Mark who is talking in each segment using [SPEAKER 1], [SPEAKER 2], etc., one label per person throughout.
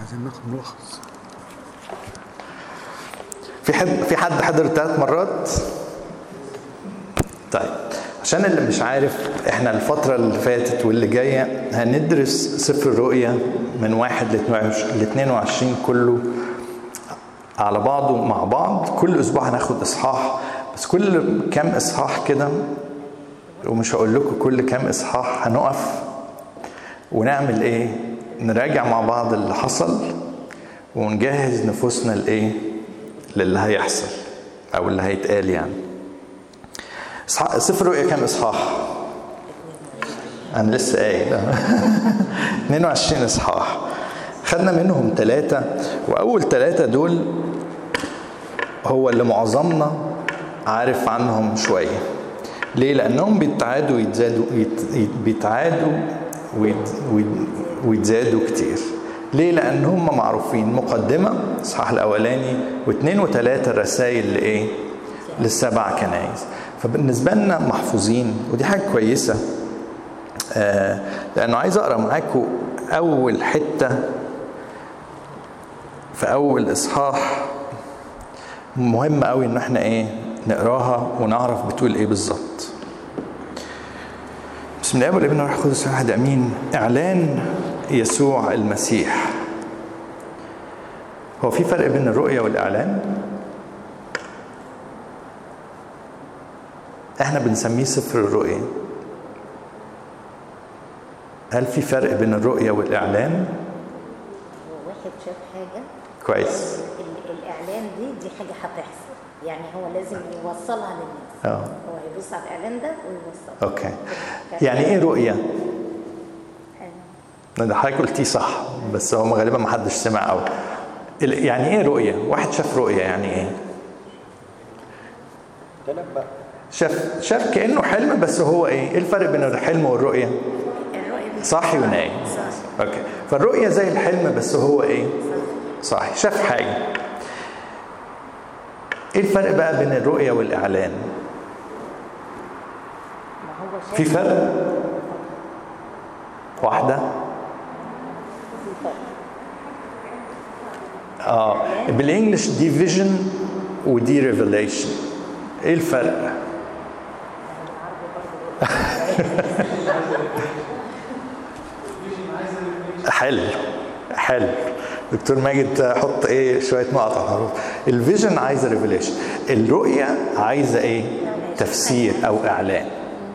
[SPEAKER 1] عايزين ناخد ملخص
[SPEAKER 2] في حد في حد حضر ثلاث مرات طيب عشان اللي مش عارف احنا الفترة اللي فاتت واللي جاية هندرس سفر الرؤيا من واحد ل 22 كله على بعضه مع بعض كل اسبوع هناخد اصحاح بس كل كام اصحاح كده ومش هقول لكم كل كام اصحاح هنقف ونعمل ايه نراجع مع بعض اللي حصل ونجهز نفوسنا لايه للي هيحصل او اللي هيتقال يعني إصحاح- سفر رؤيا كام اصحاح انا لسه قايل 22 اصحاح خدنا منهم ثلاثة وأول ثلاثة دول هو اللي معظمنا عارف عنهم شوية ليه؟ لأنهم بيتعادوا يتزادوا يت... يت... بيتعادوا ويت... ويت... ويتزادوا كتير ليه؟ لأن هم معروفين مقدمة الإصحاح الأولاني واثنين وثلاثة رسائل لإيه؟ للسبع كنايس فبالنسبة لنا محفوظين ودي حاجة كويسة آه لأنه عايز أقرأ معاكم أول حتة في أول إصحاح مهم قوي إن إحنا إيه نقراها ونعرف بتقول إيه بالظبط. بسم الله والابن والروح القدس واحد امين اعلان يسوع المسيح هو في فرق بين الرؤيه والاعلان احنا بنسميه سفر الرؤيا هل في فرق بين الرؤيه والاعلان
[SPEAKER 3] هو واحد شاف حاجة
[SPEAKER 2] كويس
[SPEAKER 3] ال- الإعلان دي دي حاجة هتحصل يعني هو لازم يوصلها للناس
[SPEAKER 2] اه
[SPEAKER 3] هو هيبص على الإعلان ده ويوصلها
[SPEAKER 2] اوكي يعني ايه رؤيه
[SPEAKER 3] آه.
[SPEAKER 2] ده حضرتك قلتيه صح بس هو غالبا ما حدش سمع او ال- يعني ايه رؤيه واحد شاف رؤيه يعني ايه
[SPEAKER 1] تنبأ
[SPEAKER 2] شاف شاف كانه حلم بس هو ايه ايه الفرق بين الحلم والرؤيه
[SPEAKER 3] الرؤية دي
[SPEAKER 2] صاحي ونايم
[SPEAKER 3] صح
[SPEAKER 2] اوكي فالرؤيه زي الحلم بس هو ايه صاحي شاف حاجه ايه الفرق بقى بين الرؤيه والاعلان
[SPEAKER 3] ما هو شاف
[SPEAKER 2] في فرق واحده
[SPEAKER 3] في فرق
[SPEAKER 2] اه بالانجلش دي فيجن ودي ريفيليشن ايه الفرق حلو حلو دكتور ماجد حط ايه شويه نقط على الحروف الفيجن عايزه ريفيليشن الرؤيه عايزه ايه تفسير او اعلان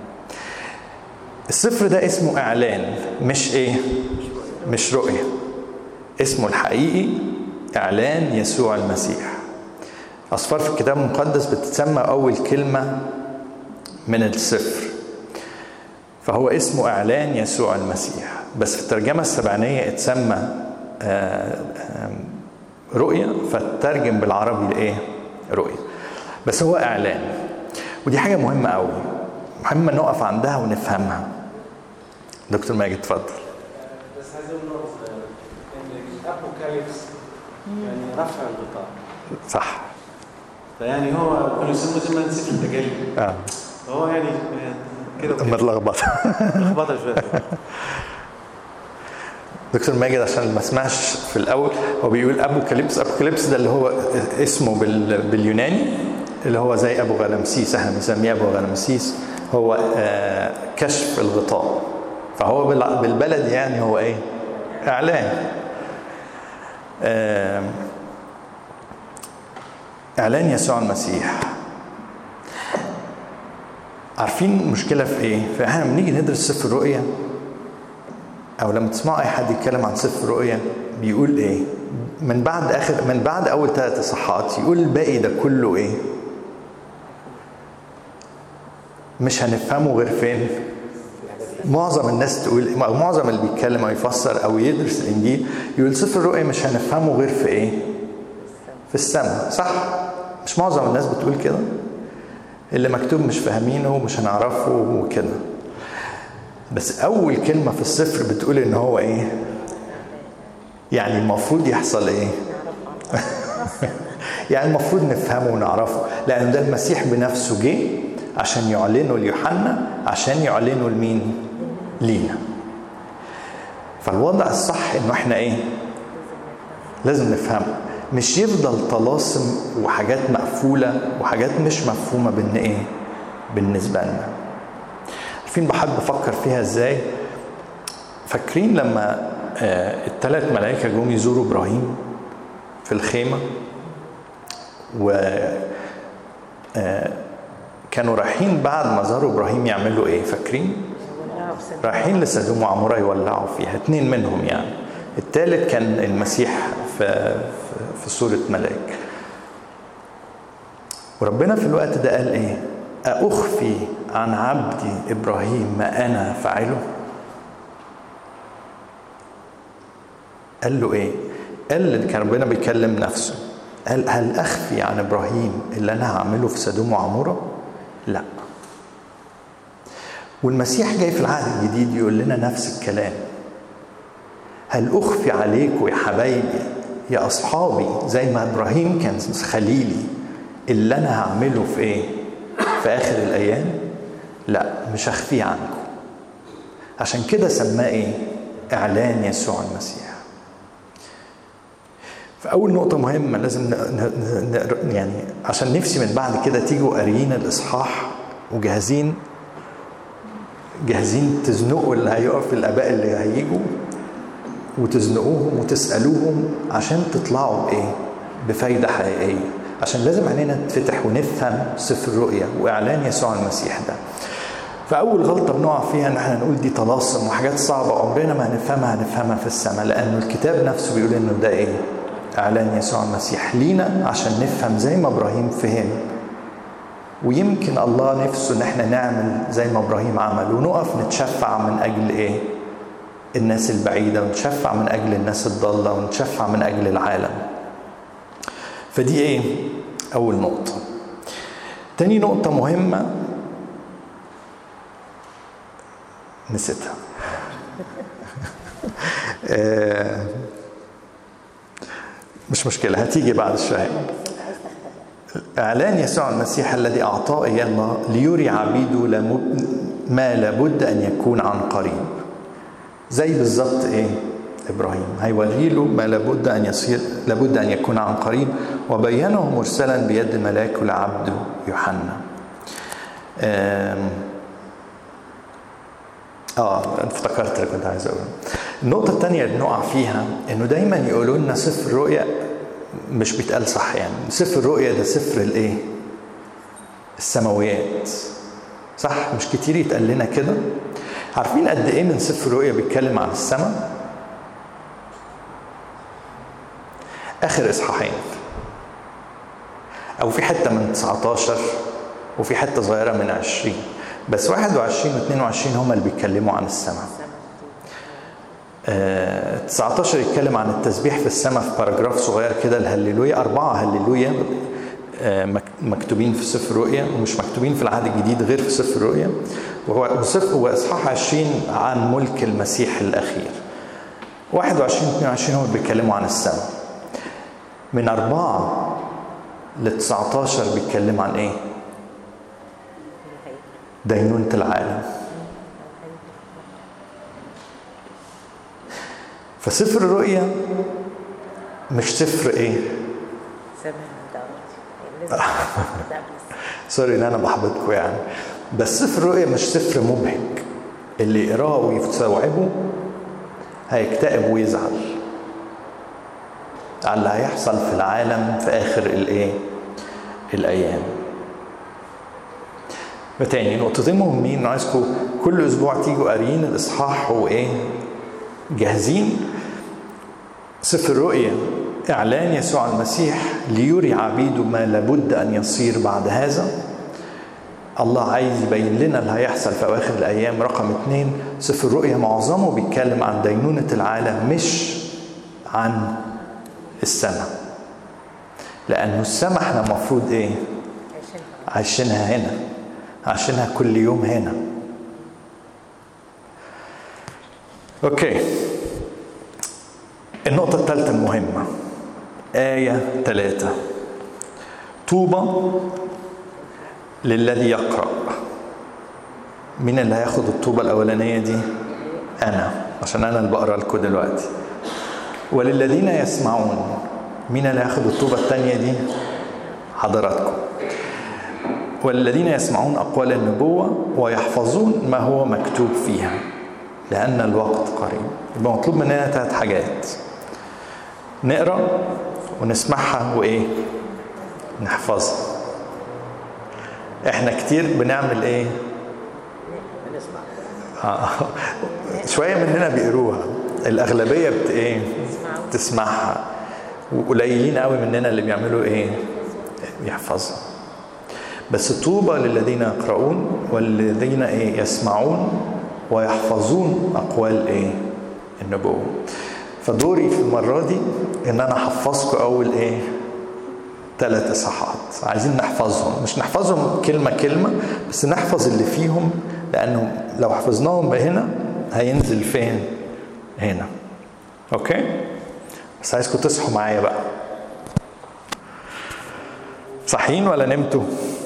[SPEAKER 2] السفر ده اسمه اعلان مش ايه مش رؤيه اسمه الحقيقي اعلان يسوع المسيح أصفار في الكتاب المقدس بتتسمى أول كلمة من السفر فهو اسمه إعلان يسوع المسيح بس في الترجمة السبعينية اتسمى آه، آه، رؤية فترجم بالعربي لإيه؟ رؤية بس هو إعلان ودي حاجة مهمة قوي مهمة نقف عندها ونفهمها دكتور ماجد اتفضل
[SPEAKER 4] بس عايز اقول نقطة ان الابوكاليبس يعني رفع الغطاء
[SPEAKER 2] صح
[SPEAKER 4] فيعني هو كانوا يسموه زمان سفر التجلي
[SPEAKER 2] اه
[SPEAKER 4] فهو يعني كده وكده.
[SPEAKER 2] متلخبطة
[SPEAKER 4] لخبطه شويه
[SPEAKER 2] دكتور ماجد عشان ما سمعش في الاول هو بيقول ابوكاليبس ابوكاليبس ده اللي هو اسمه بال- باليوناني اللي هو زي ابو غلمسيس احنا بنسميه ابو غلمسيس هو آه، كشف الغطاء فهو بال- بالبلد يعني هو ايه اعلان آه، اعلان يسوع المسيح عارفين المشكله في ايه فاحنا لما نيجي ندرس سفر الرؤيا او لما تسمعوا اي حد يتكلم عن سفر الرؤيا بيقول ايه من بعد اخر من بعد اول ثلاث اصحاحات يقول الباقي ده كله ايه مش هنفهمه غير فين معظم الناس تقول أو معظم اللي بيتكلم او يفسر او يدرس الانجيل يقول سفر الرؤيا مش هنفهمه غير في ايه في السماء صح مش معظم الناس بتقول كده اللي مكتوب مش فاهمينه ومش هنعرفه وكده بس اول كلمه في السفر بتقول ان هو ايه يعني المفروض يحصل ايه يعني المفروض نفهمه ونعرفه لان ده المسيح بنفسه جه عشان يعلنه ليوحنا عشان يعلنه لمين لينا فالوضع الصح انه احنا ايه لازم نفهمه مش يفضل طلاسم وحاجات مقفوله وحاجات مش مفهومه بان ايه بالنسبه لنا عارفين بحب افكر فيها ازاي فاكرين لما آه الثلاث ملائكه جم يزوروا ابراهيم في الخيمه و آه كانوا رايحين بعد ما زاروا ابراهيم يعملوا ايه فاكرين
[SPEAKER 3] ولعوا في سد-
[SPEAKER 2] رايحين لسدوم وعمورة يولعوا فيها اتنين منهم يعني الثالث كان المسيح في, في, في صورة ملاك وربنا في الوقت ده قال ايه أخفي عن عبدي إبراهيم ما أنا فاعله قال له ايه قال كان ربنا بيكلم نفسه قال هل أخفي عن إبراهيم اللي أنا هعمله في سدوم وعمورة لا والمسيح جاي في العهد الجديد يقول لنا نفس الكلام هل أخفي عليكم يا حبايبي يا أصحابي زي ما إبراهيم كان خليلي اللي أنا هعمله في إيه؟ في آخر الأيام؟ لا مش هخفيه عنكم عشان كده سماه إيه؟ إعلان يسوع المسيح فأول نقطة مهمة لازم ن... ن... ن... يعني عشان نفسي من بعد كده تيجوا قاريين الإصحاح وجاهزين جاهزين تزنقوا اللي هيقف الآباء اللي هيجوا وتزنقوهم وتسألوهم عشان تطلعوا بإيه؟ بفايدة حقيقية عشان لازم عينينا تفتح ونفهم سفر الرؤيا وإعلان يسوع المسيح ده فأول غلطة بنقع فيها إن احنا نقول دي طلاسم وحاجات صعبة عمرنا ما هنفهمها هنفهمها في السماء لأنه الكتاب نفسه بيقول إنه ده إيه؟ إعلان يسوع المسيح لينا عشان نفهم زي ما إبراهيم فهم ويمكن الله نفسه إن احنا نعمل زي ما إبراهيم عمل ونقف نتشفع من أجل إيه؟ الناس البعيدة ونتشفع من أجل الناس الضالة ونتشفع من أجل العالم فدي إيه؟ أول نقطة تاني نقطة مهمة نسيتها آه، مش مشكلة هتيجي بعد شوية
[SPEAKER 3] بس انت عايز تختبر
[SPEAKER 2] إعلان يسوع المسيح الذي أعطاه إياه الله ليري عبيده لم- ما لابد أن يكون عن قريب زي بالظبط إيه إبراهيم هيوري له ما لابد أن يصير لابد أن يكون عن قريب وبينه مرسلا بيد ملاكه لعبده يوحنا آم، اه افتكرت اللي كنت عايز اقوله النقطة الثانية اللي بنقع فيها انه دايما يقولوا لنا سفر الرؤيا مش بيتقال صح يعني سفر الرؤيا ده سفر الايه؟ السماويات صح مش كتير يتقال لنا كده عارفين قد ايه من سفر الرؤيا بيتكلم عن السماء؟ اخر اصحاحين او في حته من 19 وفي حته صغيره من 20 بس 21 و22 هم اللي بيتكلموا عن السماء آه 19 يتكلم عن التسبيح في السماء في باراجراف صغير كده الهللويا أربعة هللويا آه مك- مكتوبين في سفر الرؤيا ومش مكتوبين في العهد الجديد غير في سفر الرؤيا وهو وسفر وإصحاح 20 عن ملك المسيح الأخير 21 22 هم اللي بيتكلموا عن السماء من أربعة ل 19 بيتكلم عن إيه؟ دينونة العالم فسفر الرؤيا مش سفر ايه
[SPEAKER 3] سامع دعوتي لازم لا بس
[SPEAKER 2] سوري ان انا بحبطكم يعني بس سفر الرؤيا مش سفر مبهج اللي يقراه ويستوعبه هيكتئب ويزعل على اللي هيحصل في العالم في اخر الايه الايام وتاني نقطتين مهمين عايزكم كل اسبوع تيجوا قاريين الاصحاح وايه جاهزين سفر الرؤيا اعلان يسوع المسيح ليري عبيده ما لابد ان يصير بعد هذا الله عايز يبين لنا اللي هيحصل في اواخر الايام رقم اثنين سفر الرؤيا معظمه بيتكلم عن دينونه العالم مش عن السماء لانه السماء احنا المفروض ايه
[SPEAKER 3] عشان
[SPEAKER 2] عايشينها هنا عايشينها كل يوم هنا اوكي النقطة الثالثة المهمة آية ثلاثة طوبى للذي يقرأ مين اللي هياخد الطوبة الأولانية دي؟ أنا عشان أنا اللي بقرا لكم دلوقتي وللذين يسمعون مين اللي هياخد الطوبة الثانية دي حضراتكم والذين يسمعون أقوال النبوة ويحفظون ما هو مكتوب فيها لأن الوقت قريب يبقى مطلوب مننا ثلاث حاجات نقرا ونسمعها وايه نحفظها احنا كتير بنعمل ايه آه. شويه مننا بيقروها الاغلبيه بت ايه تسمعها وقليلين قوي مننا اللي بيعملوا ايه يحفظها بس طوبى للذين يقرؤون والذين ايه يسمعون ويحفظون اقوال ايه النبوه فدوري في المره دي ان انا احفظكم اول ايه ثلاث اصحاحات عايزين نحفظهم مش نحفظهم كلمه كلمه بس نحفظ اللي فيهم لانهم لو حفظناهم هنا هينزل فين هنا اوكي بس عايزكم تصحوا معايا بقى صحيين ولا نمتوا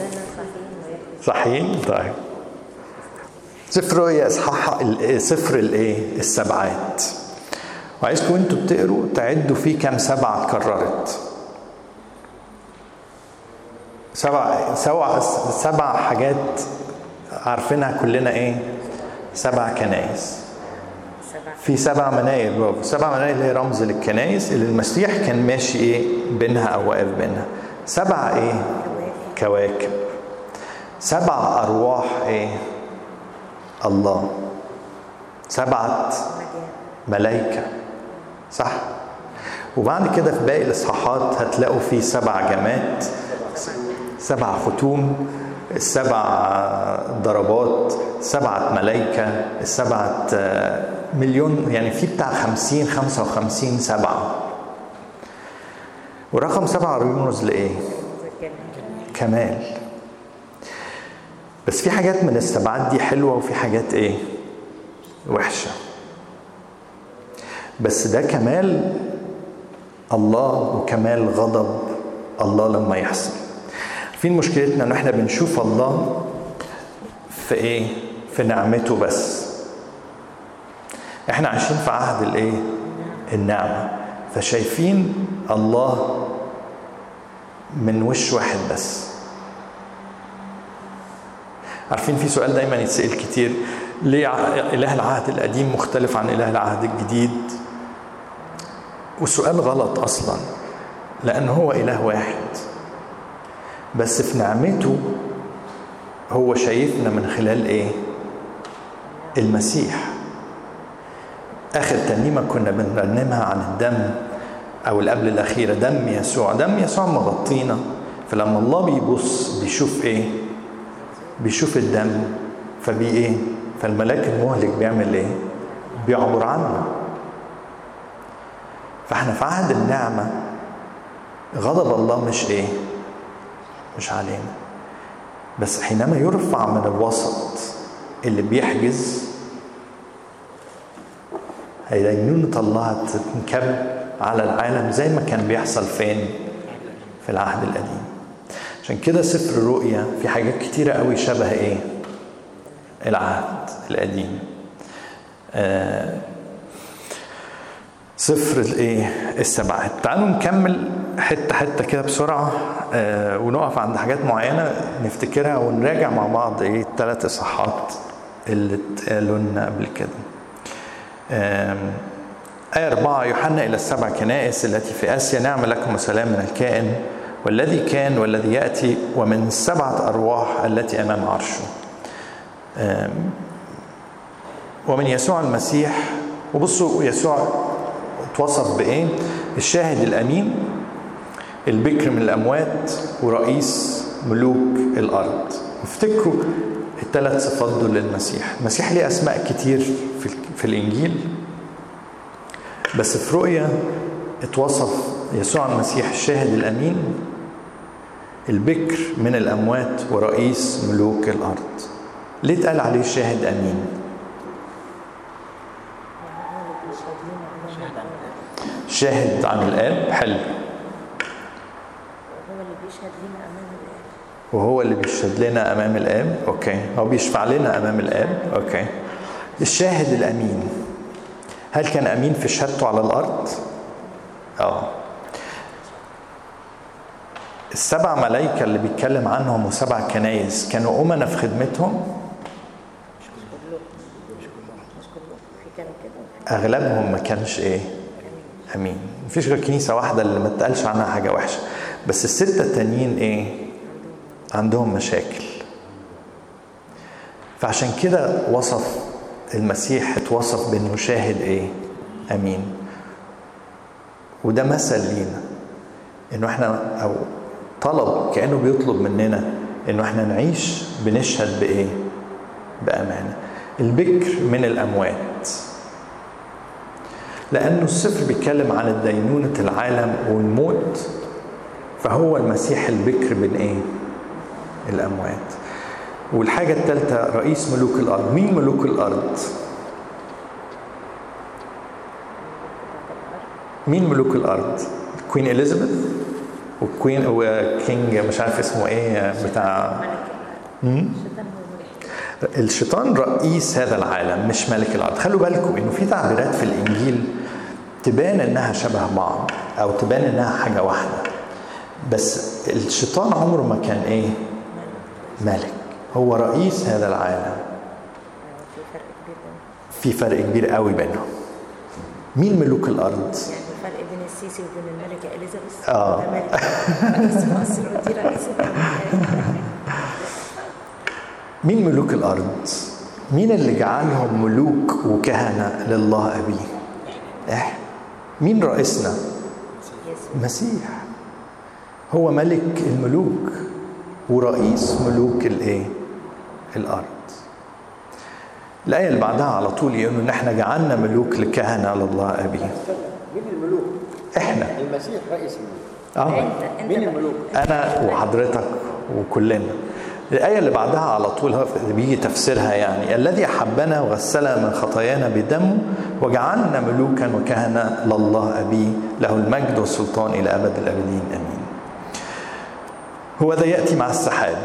[SPEAKER 2] صحيين طيب سفر رؤيا اصحاح سفر الايه السبعات وعايزكم انتوا بتقروا تعدوا فيه كام سبعه اتكررت سبع سبع سبع حاجات عارفينها كلنا ايه سبع كنايس في سبع مناير برافو سبع مناير اللي هي رمز للكنايس اللي المسيح كان ماشي ايه بينها او واقف بينها سبع ايه كواكب سبع ارواح ايه الله سبعه ملائكه صح وبعد كده في باقي الاصحاحات هتلاقوا في سبع جمات سبع ختوم السبع ضربات سبعة ملايكة السبعة مليون يعني في بتاع خمسين خمسة وخمسين سبعة ورقم سبعة يرمز لإيه؟ كمال بس في حاجات من السبعات دي حلوة وفي حاجات إيه؟ وحشة بس ده كمال الله وكمال غضب الله لما يحصل في مشكلتنا ان احنا بنشوف الله في ايه في نعمته بس احنا عايشين في عهد الايه النعمه فشايفين الله من وش واحد بس عارفين في سؤال دايما يتسال كتير ليه اله العهد القديم مختلف عن اله العهد الجديد والسؤال غلط اصلا لان هو اله واحد بس في نعمته هو شايفنا من خلال ايه المسيح اخر ترنيمه كنا بنرنمها عن الدم او اللي قبل الاخيره دم يسوع دم يسوع مغطينا فلما الله بيبص بيشوف ايه بيشوف الدم فبي ايه فالملاك المهلك بيعمل ايه بيعبر عنه فاحنا في عهد النعمه غضب الله مش ايه مش علينا بس حينما يرفع من الوسط اللي بيحجز هيدينونة الله تنكب على العالم زي ما كان بيحصل فين في العهد القديم عشان كده سفر الرؤيا في حاجات كتيرة قوي شبه ايه العهد القديم آه سفر الايه السبعات تعالوا نكمل حته حته كده بسرعه آه ونقف عند حاجات معينه نفتكرها ونراجع مع بعض ايه الثلاث اصحاحات اللي اتقالوا لنا قبل كده آه آية أربعة يوحنا إلى السبع كنائس التي في آسيا نعم لكم وسلام من الكائن والذي كان والذي يأتي ومن السبعة أرواح التي أمام عرشه آه ومن يسوع المسيح وبصوا يسوع اتوصف بايه؟ الشاهد الامين البكر من الاموات ورئيس ملوك الارض افتكروا الثلاث صفات دول للمسيح المسيح ليه اسماء كتير في, في الانجيل بس في رؤيا اتوصف يسوع المسيح الشاهد الامين البكر من الاموات ورئيس ملوك الارض ليه اتقال عليه شاهد امين شاهد عن الآب حلو
[SPEAKER 3] هو اللي بيشهد لنا امام الاب
[SPEAKER 2] وهو اللي بيشهد لنا أمام الآب أوكي هو بيشفع لنا أمام الآب أوكي الشاهد الأمين هل كان أمين في شهادته على الأرض؟ اه السبع ملائكة اللي بيتكلم عنهم وسبع كنايس كانوا أمنا في خدمتهم
[SPEAKER 3] مش كلهم مش كلهم في كانوا كده وفي
[SPEAKER 2] أغلبهم ما كانش إيه أمين مفيش غير كنيسة واحدة اللي ما اتقالش عنها حاجة وحشة بس الستة التانيين إيه عندهم مشاكل فعشان كده وصف المسيح اتوصف بانه شاهد ايه امين وده مثل لينا انه احنا او طلب كانه بيطلب مننا انه احنا نعيش بنشهد بايه بامانه البكر من الاموات لانه السفر بيتكلم عن الدينونه العالم والموت فهو المسيح البكر بين ايه الاموات والحاجة الثالثة رئيس ملوك الأرض مين ملوك الأرض مين ملوك الأرض كوين إليزابيث وكوين وكينج مش عارف اسمه ايه بتاع مم؟
[SPEAKER 3] الشيطان هو الملك
[SPEAKER 2] الشيطان رئيس هذا العالم مش ملك الارض خلوا بالكم انه في تعبيرات في الانجيل تبان انها شبه بعض او تبان انها حاجه واحده بس الشيطان عمره ما كان ايه ملك هو رئيس هذا العالم
[SPEAKER 3] في فرق كبير بين
[SPEAKER 2] في فرق كبير قوي بينهم مين ملوك الارض
[SPEAKER 3] يعني الفرق بين السيسي وبين الملكة إليزابيث
[SPEAKER 2] آه.
[SPEAKER 3] ده ملك رئيس مصر ودي رئيسة الولايات.
[SPEAKER 2] مين ملوك الارض مين اللي جعلهم ملوك وكهنه لله ابيه احنا مين رئيسنا
[SPEAKER 3] يسوع
[SPEAKER 2] مسيح هو ملك الملوك ورئيس ملوك الايه الارض الآية اللي بعدها على طول يقولوا إن إحنا جعلنا ملوك لكهنة لله أبيه.
[SPEAKER 1] مين الملوك؟
[SPEAKER 2] إحنا
[SPEAKER 1] المسيح رئيس الملوك
[SPEAKER 2] آه
[SPEAKER 3] انت انت
[SPEAKER 1] مين
[SPEAKER 3] بقى-
[SPEAKER 1] الملوك؟
[SPEAKER 2] أنا وحضرتك وكلنا. الآية اللي بعدها على طول هو بيجي تفسيرها يعني الذي أحبنا وغسلنا من خطايانا بدمه وجعلنا ملوكا وكهنة لله أبيه له المجد والسلطان إلى أبد الآبدين آمين. هو ده يأتي مع السحاب.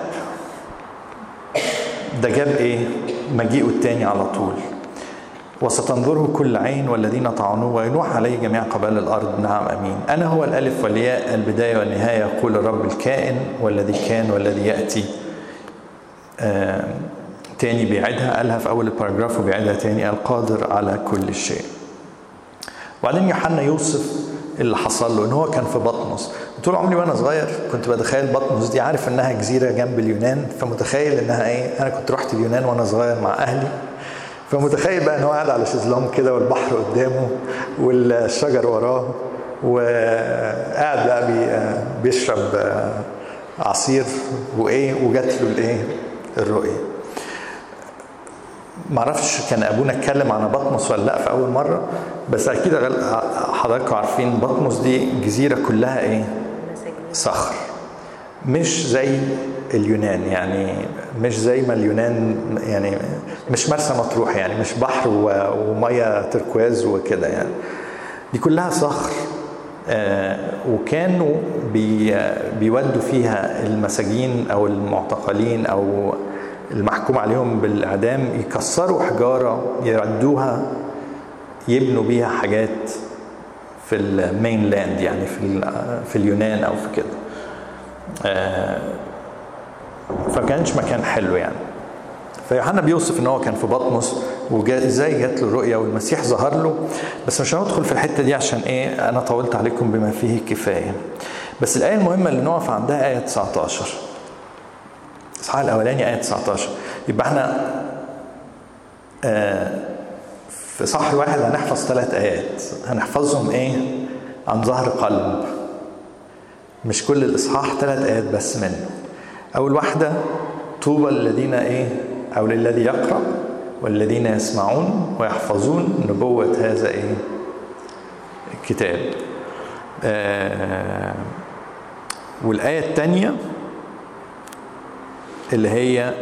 [SPEAKER 2] ده جاب إيه؟ مجيئه التاني على طول. وستنظره كل عين والذين طعنوه وينوح عليه جميع قبائل الارض نعم امين انا هو الالف والياء البدايه والنهايه يقول الرب الكائن والذي كان والذي ياتي آه تاني بيعيدها قالها في اول الباراجراف وبيعيدها تاني القادر على كل شيء وبعدين يوحنا يوصف اللي حصل له ان هو كان في بطمس طول عمري وانا صغير كنت بتخيل بطمس دي عارف انها جزيره جنب اليونان فمتخيل انها ايه انا كنت رحت اليونان وانا صغير مع اهلي فمتخيل بقى ان هو قاعد على شезлونج كده والبحر قدامه والشجر وراه وقاعد بقى بي بيشرب عصير وايه وجات له الايه الرؤيه معرفش كان ابونا اتكلم عن بطمس ولا لا في اول مره بس اكيد غل- حضراتكم عارفين بطمس دي جزيره كلها ايه
[SPEAKER 3] مساجين
[SPEAKER 2] صخر مش زي اليونان يعني مش زي ما اليونان يعني مش مرسى مطروح يعني مش بحر و- وميه تركواز وكده يعني دي كلها صخر آه، وكانوا بي بيودوا فيها المساجين او المعتقلين او المحكوم عليهم بالاعدام يكسروا حجاره يردوها يبنوا بيها حاجات في المين لاند يعني في ال- في اليونان او في كده آه، فكانش مكان حلو يعني فيوحنا بيوصف ان هو كان في بطمس وازاي جات له الرؤيه والمسيح ظهر له بس مش هندخل في الحته دي عشان ايه انا طولت عليكم بما فيه كفايه بس الايه المهمه اللي نقف عندها ايه 19 الاصحاح الاولاني ايه 19 يبقى احنا آه في صح واحد هنحفظ ثلاث ايات هنحفظهم ايه عن ظهر قلب مش كل الاصحاح ثلاث ايات بس منه اول واحده طوبى للذين ايه او للذي يقرا والذين يسمعون ويحفظون نبوه هذا ايه الكتاب آه والايه الثانيه اللي هي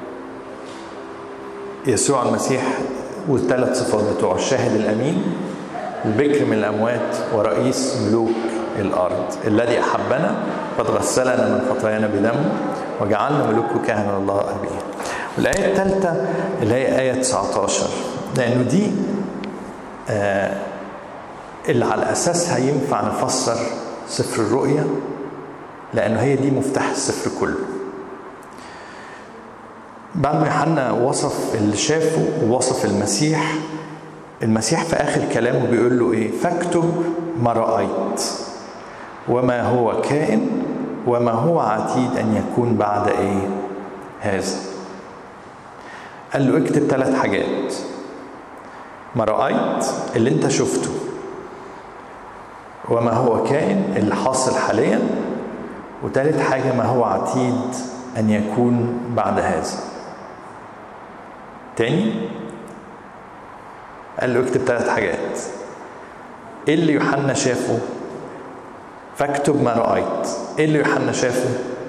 [SPEAKER 2] يسوع المسيح والثلاث صفات بتوعه الشاهد الامين البكر من الاموات ورئيس ملوك الارض الذي احبنا قد غسلنا من خطايانا بدمه وجعلنا ملوك وكهنه الله ابيه والايه الثالثه اللي هي ايه 19 لانه دي آه اللي على اساسها ينفع نفسر سفر الرؤيا لانه هي دي مفتاح السفر كله بعد ما يوحنا وصف اللي شافه ووصف المسيح المسيح في اخر كلامه بيقول له ايه فاكتب ما رايت وما هو كائن وما هو عتيد ان يكون بعد ايه هذا قال له اكتب ثلاث حاجات ما رايت اللي انت شفته وما هو كائن اللي حاصل حاليا وثالث حاجه ما هو عتيد ان يكون بعد هذا تاني قال له اكتب ثلاث حاجات ايه اللي يوحنا شافه فاكتب ما رأيت ايه اللي يوحنا شافه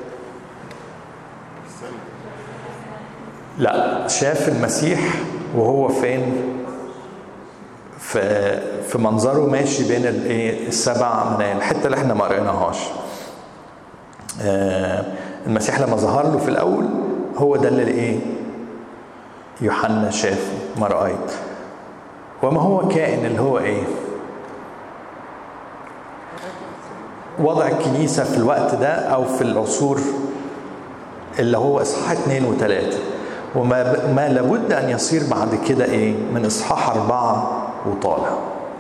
[SPEAKER 2] لا شاف المسيح وهو فين في في منظره ماشي بين الايه السبع منايل الحته اللي احنا ما قريناهاش آه المسيح لما ظهر له في الاول هو ده اللي ايه يوحنا شافه ما رأيت وما هو كائن اللي هو ايه وضع الكنيسة في الوقت ده أو في العصور اللي هو إصحاح اثنين وثلاثة وما ما لابد أن يصير بعد كده إيه من إصحاح أربعة وطالع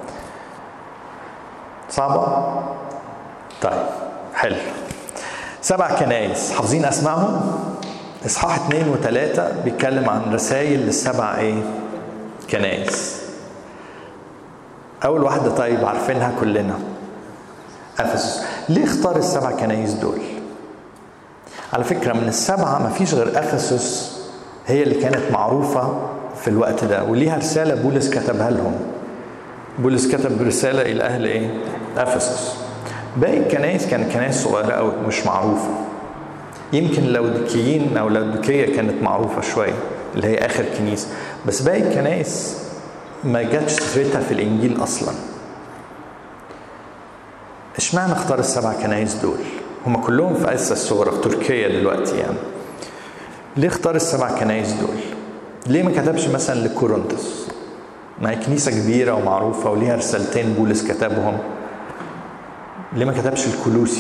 [SPEAKER 2] صعبة؟ طيب حلو سبع كنايس حافظين أسمائهم؟ إصحاح اثنين وثلاثة بيتكلم عن رسائل للسبع إيه؟ كنايس أول واحدة طيب عارفينها كلنا أفسس ليه اختار السبع كنايس دول؟ على فكرة من السبعة ما فيش غير أفسس هي اللي كانت معروفة في الوقت ده وليها رسالة بولس كتبها لهم بولس كتب رسالة إلى أهل إيه؟ أفسس باقي الكنايس كانت كنايس صغيرة أوي مش معروفة يمكن لوديكيين أو لوديكية كانت معروفة شوية اللي هي آخر كنيسة بس باقي الكنايس ما جاتش سيرتها في الإنجيل أصلاً اشمعنى اختار السبع كنايس دول؟ هم كلهم في اسيا الصغرى في تركيا دلوقتي يعني. ليه اختار السبع كنايس دول؟ ليه ما كتبش مثلا لكورنثوس؟ ما هي كنيسة كبيرة ومعروفة وليها رسالتين بولس كتبهم. ليه ما كتبش الكلوسي؟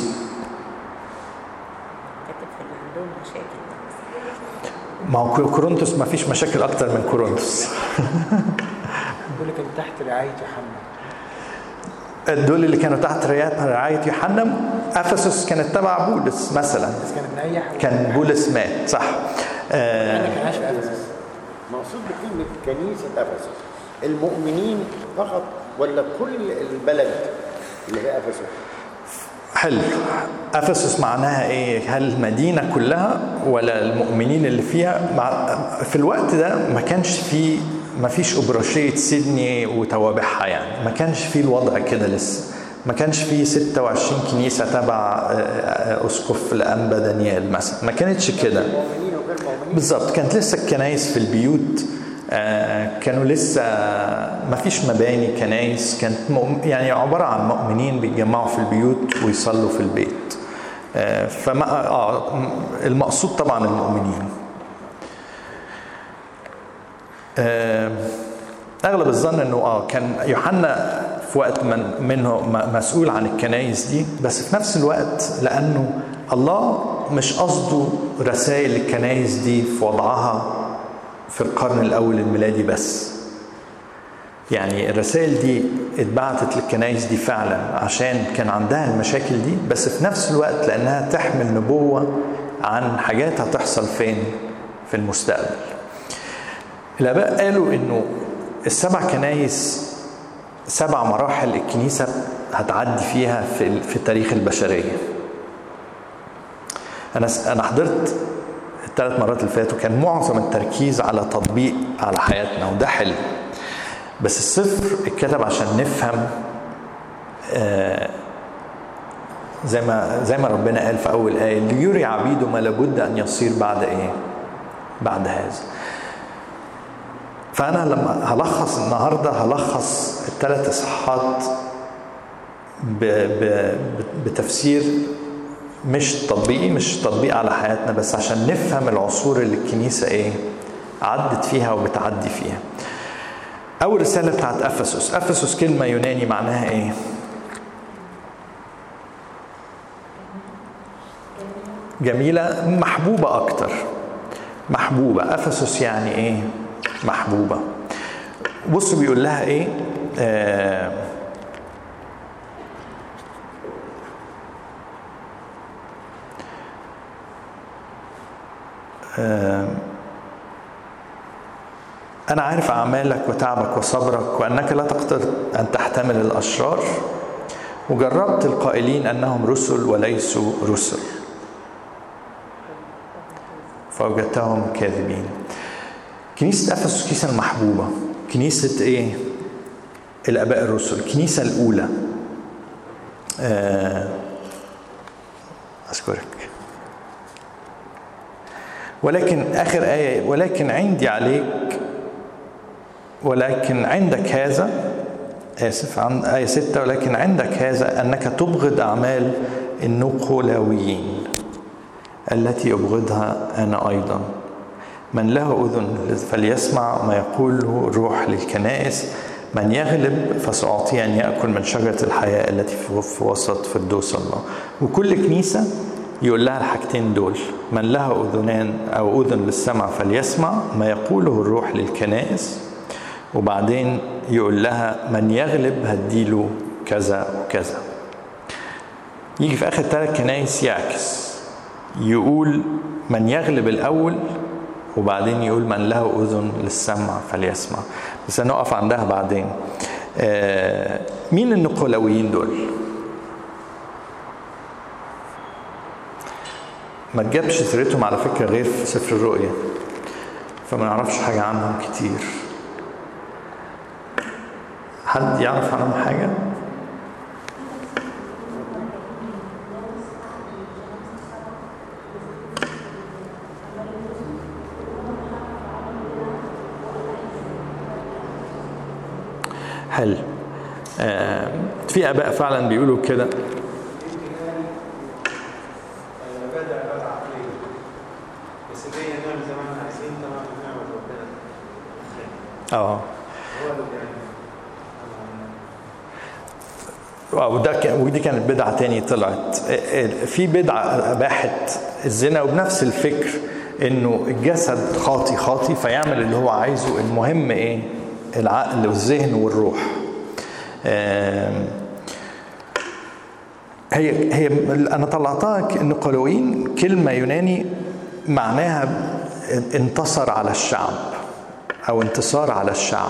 [SPEAKER 3] كاتب في اللي عندهم مشاكل
[SPEAKER 2] ما هو كورنثوس ما فيش مشاكل أكتر من كورنثوس.
[SPEAKER 1] دول كان تحت رعاية يوحنا
[SPEAKER 2] دول اللي كانوا تحت رعاية يوحنا أفسس كانت تبع بولس مثلا
[SPEAKER 1] بس كانت من أي حاجة
[SPEAKER 2] كان بولس مات صح آه
[SPEAKER 1] ما كانش في أفسس
[SPEAKER 5] مقصود بكلمة كنيسة أفسس المؤمنين فقط ولا كل البلد اللي هي أفسس؟
[SPEAKER 2] حلو افسس معناها ايه هل المدينه كلها ولا المؤمنين اللي فيها مع في الوقت ده ما كانش في ما فيش ابراشيه سيدني وتوابعها يعني ما كانش في الوضع كده لسه ما كانش في 26 كنيسه تبع اسقف الانبا دانيال مثلا ما كانتش كده
[SPEAKER 5] مؤمنين وغير مؤمنين
[SPEAKER 2] بالظبط كانت لسه الكنايس في البيوت آه كانوا لسه ما فيش مباني كنايس كانت مؤم- يعني عبارة عن مؤمنين بيتجمعوا في البيوت ويصلوا في البيت آه فما آه المقصود طبعا المؤمنين آه اغلب الظن انه اه كان يوحنا في وقت من منه م- مسؤول عن الكنايس دي بس في نفس الوقت لانه الله مش قصده رسائل الكنايس دي في وضعها في القرن الاول الميلادي بس يعني الرسائل دي اتبعتت للكنايس دي فعلا عشان كان عندها المشاكل دي بس في نفس الوقت لانها تحمل نبوه عن حاجات هتحصل فين في المستقبل الاباء قالوا انه السبع كنايس سبع مراحل الكنيسه هتعدي فيها في في تاريخ البشريه انا انا حضرت الثلاث مرات اللي فاتوا كان معظم التركيز على تطبيق على حياتنا وده حلو بس الصفر اتكتب عشان نفهم آه زي ما زي ما ربنا قال في اول ايه ليري عبيده ما لابد ان يصير بعد ايه؟ بعد هذا. فانا لما هلخص النهارده هلخص الثلاث اصحاحات ب- ب- بتفسير مش تطبيقي مش تطبيق على حياتنا بس عشان نفهم العصور اللي الكنيسه ايه عدت فيها وبتعدي فيها أول رسالة بتاعت أفسس أفسس كلمة يوناني معناها إيه؟ جميلة محبوبة أكتر محبوبة أفسس يعني إيه؟ محبوبة بصوا بيقول لها إيه؟ آه آه أنا عارف أعمالك وتعبك وصبرك وأنك لا تقدر أن تحتمل الأشرار وجربت القائلين أنهم رسل وليسوا رسل فوجدتهم كاذبين كنيسة أفسس الكنيسة المحبوبة كنيسة إيه؟ الآباء الرسل الكنيسة الأولى آه أشكرك ولكن آخر آية ولكن عندي عليك ولكن عندك هذا آسف عن آية ستة ولكن عندك هذا أنك تبغض أعمال النقلاويين التي أبغضها أنا أيضا من له أذن فليسمع ما يقوله الروح للكنائس من يغلب فسأعطيه أن يأكل من شجرة الحياة التي في وسط فردوس الله وكل كنيسة يقول لها الحاجتين دول من له أذنان أو أذن للسمع فليسمع ما يقوله الروح للكنائس وبعدين يقول لها من يغلب هديله كذا وكذا يجي في آخر ثلاث كنايس يعكس يقول من يغلب الأول وبعدين يقول من له أذن للسمع فليسمع بس هنقف عندها بعدين آه مين النقلاويين دول ما تجابش سيرتهم على فكرة غير في سفر الرؤيا فما نعرفش حاجة عنهم كتير حد يعرف عنهم حاجة؟ حلو آه في اباء فعلا بيقولوا كده
[SPEAKER 4] يمكن يعني العبادة عبادة عقلية بس دي نعمل زي ما احنا عايزين طبعا بنعمل ربنا
[SPEAKER 2] اه
[SPEAKER 4] هو اللي يعني
[SPEAKER 2] آه، وده كان ودي كانت بدعه تاني طلعت آه، آه، في بدعه اباحت الزنا وبنفس الفكر انه الجسد خاطي خاطي فيعمل اللي هو عايزه المهم ايه العقل والذهن والروح آم، هي هي انا طلعتها النقلويين كلمه يوناني معناها انتصر على الشعب او انتصار على الشعب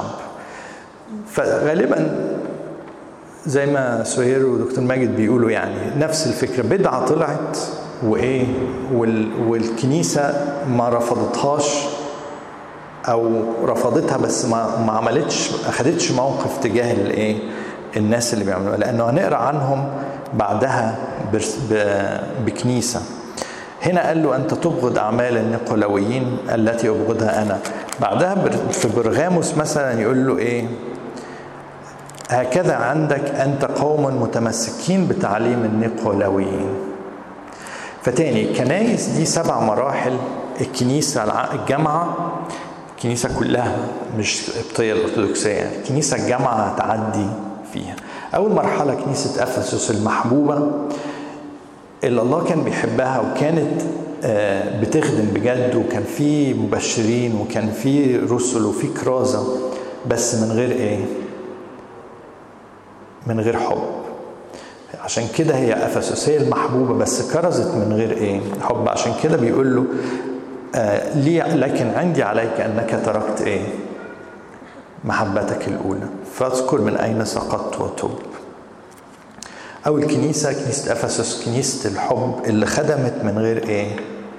[SPEAKER 2] فغالبا زي ما سهير ودكتور ماجد بيقولوا يعني نفس الفكره بدعه طلعت وايه وال والكنيسه ما رفضتهاش او رفضتها بس ما ما عملتش ما اخدتش موقف تجاه الايه الناس اللي بيعملوها لانه هنقرا عنهم بعدها برس- ب- بكنيسه هنا قال له انت تبغض اعمال النقلويين التي ابغضها انا بعدها بر- في برغاموس مثلا يقول له ايه هكذا عندك انت قوم متمسكين بتعليم النقلويين فتاني الكنايس دي سبع مراحل الكنيسة الع- الجامعة الكنيسة كلها مش القبطية الأرثوذكسية الكنيسة الجامعة هتعدي فيها أول مرحلة كنيسة أفسس المحبوبة اللي الله كان بيحبها وكانت آه، بتخدم بجد وكان في مبشرين وكان في رسل وفي كرازة بس من غير ايه؟ من غير حب عشان كده هي افسس هي المحبوبه بس كرزت من غير ايه؟ حب عشان كده بيقول له آه لي لكن عندي عليك انك تركت ايه؟ محبتك الاولى فاذكر من اين سقطت وتب. اول كنيسه كنيسه افسس كنيسه الحب اللي خدمت من غير ايه؟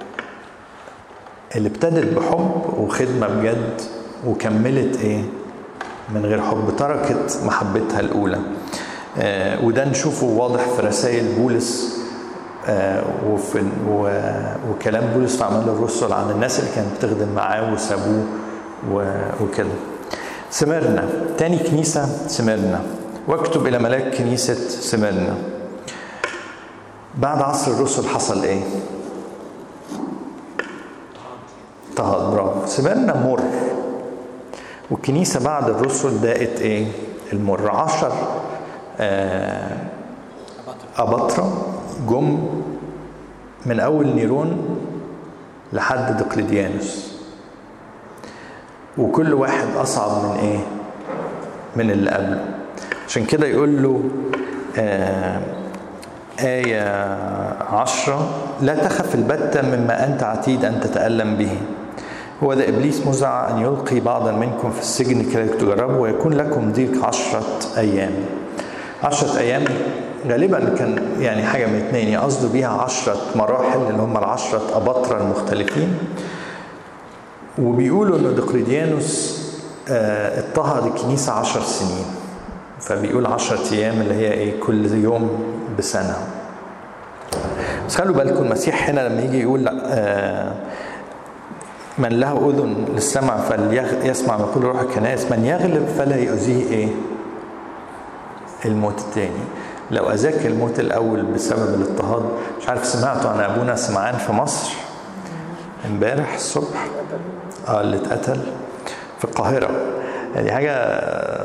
[SPEAKER 2] اللي ابتدت بحب وخدمه بجد وكملت ايه؟ من غير حب تركت محبتها الاولى. آه، وده نشوفه واضح في رسائل بولس آه، وفي و- وكلام بولس في اعمال الرسل عن الناس اللي كانت بتخدم معاه وسابوه و- وكده. سمرنا تاني كنيسة سمرنا واكتب إلى ملاك كنيسة سمرنا بعد عصر الرسل حصل إيه؟ اضطهاد برافو سمرنا مر والكنيسة بعد الرسل دقت ايه المر عشر آه أباطرة جم من أول نيرون لحد دقلديانوس وكل واحد أصعب من إيه؟ من اللي قبله عشان كده يقول له آه آية عشرة لا تخف البتة مما أنت عتيد أن تتألم به هو ذا إبليس مزع أن يلقي بعضا منكم في السجن كي تجربوا ويكون لكم ضيق عشرة أيام عشرة أيام غالبا كان يعني حاجة من اتنين يقصدوا بيها عشرة مراحل اللي هم العشرة أباطرة المختلفين وبيقولوا إن دقلديانوس آه، اضطهد الكنيسة عشر سنين فبيقول عشرة أيام اللي هي إيه كل يوم بسنة بس خلوا بالكم المسيح هنا لما يجي يقول آه، من له أذن للسمع فليسمع ما يقول روح الكنائس من يغلب فلا يؤذيه إيه الموت الثاني لو أذاك الموت الأول بسبب الاضطهاد مش عارف سمعتوا عن أبونا سمعان في مصر امبارح الصبح اه اللي اتقتل في القاهرة دي حاجة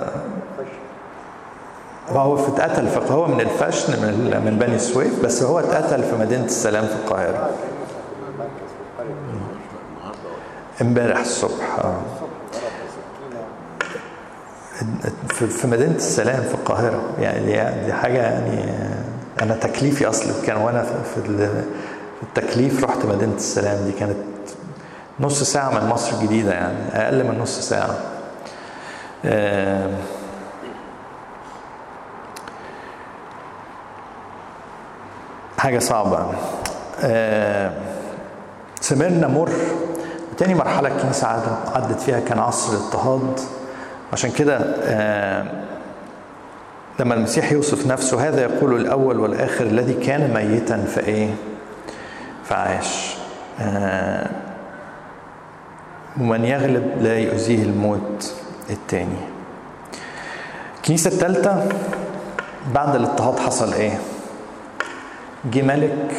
[SPEAKER 2] هو في اتقتل في هو من الفشن من من بني سويف بس هو اتقتل في مدينة السلام في القاهرة امبارح الصبح اه في في مدينة السلام في القاهرة يعني دي, دي حاجة يعني أنا تكليفي أصلا كان وأنا في ال- في التكليف رحت مدينة السلام دي كانت نص ساعة من مصر الجديدة يعني أقل من نص ساعة آه، حاجة صعبة آه، سمرنا مر تاني مرحلة الكنيسة عدت- عدت فيها كان عصر الاضطهاد عشان كده آه، لما المسيح يوصف نفسه هذا يقول الأول والآخر الذي كان ميتا فإيه فعاش آه، ومن يغلب لا يؤذيه الموت التاني الكنيسة الثالثة بعد الاضطهاد حصل ايه؟ جه ملك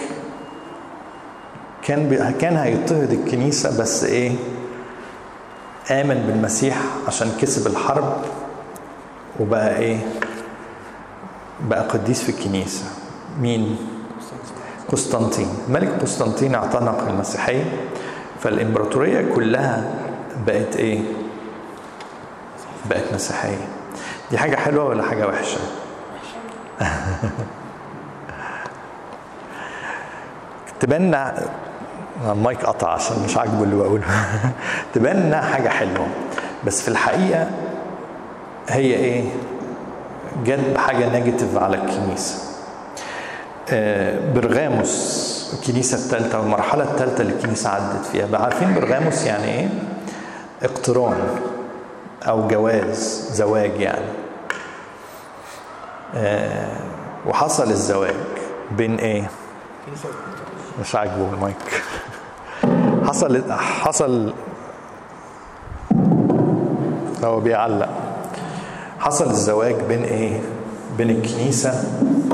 [SPEAKER 2] كان بي... كان هيضطهد الكنيسة بس ايه؟ آمن بالمسيح عشان كسب الحرب وبقى ايه؟ بقى قديس في الكنيسة مين؟ قسطنطين ملك قسطنطين اعتنق المسيحية فالإمبراطورية كلها بقت ايه؟ بقت مسيحية دي حاجة حلوة ولا حاجة وحشة؟ تبان المايك قطع عشان مش عاجبه اللي بقوله تبان انها حاجه حلوه بس في الحقيقه هي ايه جت بحاجه نيجاتيف على الكنيسه آه، برغاموس الكنيسه الثالثه والمرحله الثالثه اللي الكنيسه عدت فيها بقى عارفين برغاموس يعني ايه اقتران او جواز زواج يعني آه، وحصل الزواج بين ايه مش عاجبه المايك حصل حصل هو بيعلق حصل الزواج بين ايه بين الكنيسه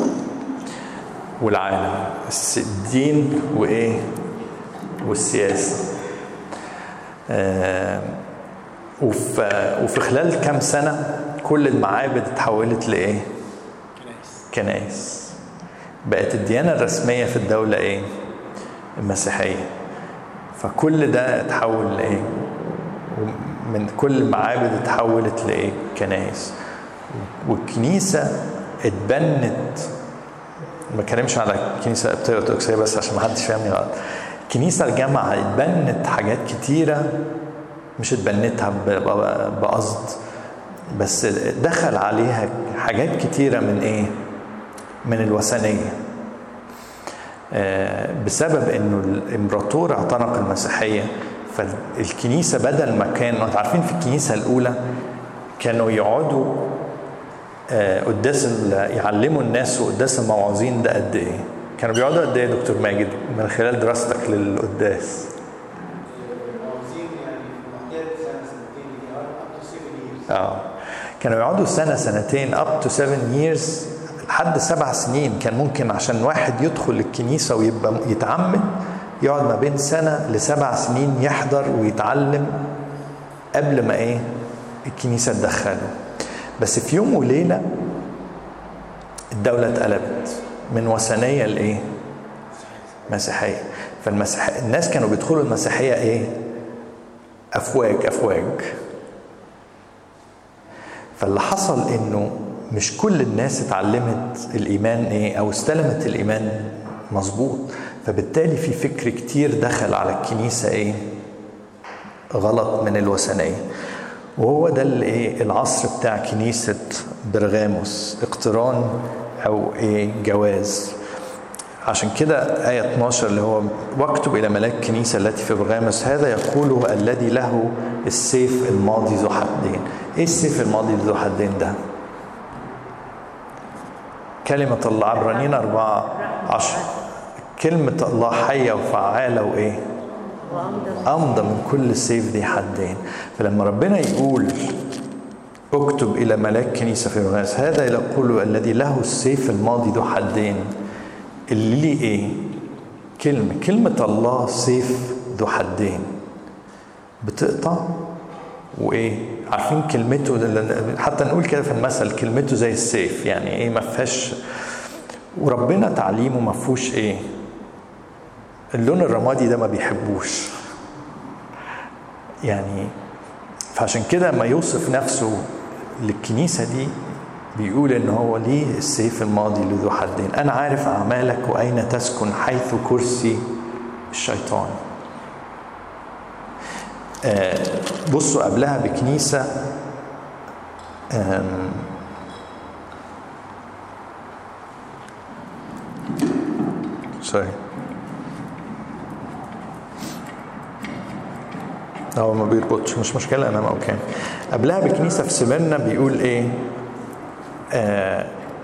[SPEAKER 2] والعالم الس- الدين وايه والسياسه آه وفي وفي خلال كام سنه كل المعابد اتحولت لايه كنائس بقت الديانه الرسميه في الدوله ايه المسيحيه فكل ده اتحول لايه من كل المعابد اتحولت لايه كنائس والكنيسه اتبنت ما بتكلمش على الكنيسه الارثوذكسيه بس عشان ما حدش فاهمني غلط الكنيسه الجامعه اتبنت حاجات كتيره مش اتبنتها ب- ب- بقصد بس دخل عليها حاجات كتيره من ايه من الوثنيه آه، بسبب انه الامبراطور اعتنق المسيحيه فالكنيسه بدل ما كان انتوا عارفين في الكنيسه الاولى كانوا يقعدوا آه، قداس ال- يعلموا الناس وقداس الموعظين ده قد ايه؟ كانوا بيقعدوا قد ايه يا دكتور ماجد من خلال دراستك للقداس؟
[SPEAKER 4] عاوزين يعني في معدات سنه سنتين اب تو 7 years
[SPEAKER 2] اه كانوا يقعدوا سنه سنتين up to 7 years لحد سبع سنين كان ممكن عشان واحد يدخل الكنيسه ويبقى يتعمد يقعد ما بين سنه لسبع سنين يحضر ويتعلم قبل ما ايه الكنيسة تدخله بس في يوم وليلة الدولة اتقلبت من وثنية لإيه؟ مسيحية فالمسيح الناس كانوا بيدخلوا المسيحية إيه؟ أفواج أفواج فاللي حصل إنه مش كل الناس اتعلمت الإيمان إيه أو استلمت الإيمان مظبوط فبالتالي في فكر كتير دخل على الكنيسة إيه؟ غلط من الوثنية وهو ده الايه العصر بتاع كنيسة برغاموس اقتران او ايه جواز عشان كده آية 12 اللي هو واكتب إلى ملاك الكنيسة التي في برغاموس هذا يقوله الذي له السيف الماضي ذو حدين إيه السيف الماضي ذو حدين ده؟ كلمة الله عبرانيين أربعة عشر كلمة الله حية وفعالة وإيه؟ أمضى من كل سيف ذي حدين فلما ربنا يقول اكتب إلى ملاك كنيسة في برغاموس هذا يقول الذي له السيف الماضي ذو حدين اللي ليه ايه كلمة كلمة الله سيف ذو حدين بتقطع وايه عارفين كلمته حتى نقول كده في المثل كلمته زي السيف يعني ايه ما فيهاش وربنا تعليمه ما فيهوش ايه اللون الرمادي ده ما بيحبوش يعني فعشان كده ما يوصف نفسه للكنيسة دي بيقول ان هو ليه السيف الماضي لذو حدين انا عارف اعمالك واين تسكن حيث كرسي الشيطان آه بصوا قبلها بكنيسة سوري هو ما بيربطش مش مشكلة أنا أوكي قبلها بكنيسة في سمرنا بيقول إيه آه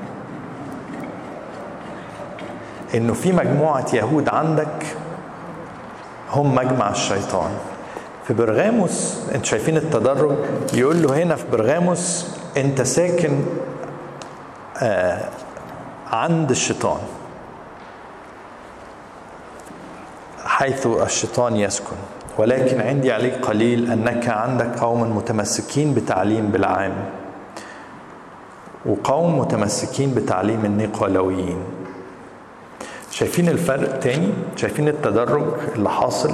[SPEAKER 2] انه في مجموعه يهود عندك هم مجمع الشيطان في برغاموس انت شايفين التدرج يقول له هنا في برغاموس انت ساكن آه عند الشيطان حيث الشيطان يسكن ولكن عندي عليك قليل انك عندك قوم متمسكين بتعليم بالعام وقوم متمسكين بتعليم النيقولويين شايفين الفرق تاني شايفين التدرج اللي حاصل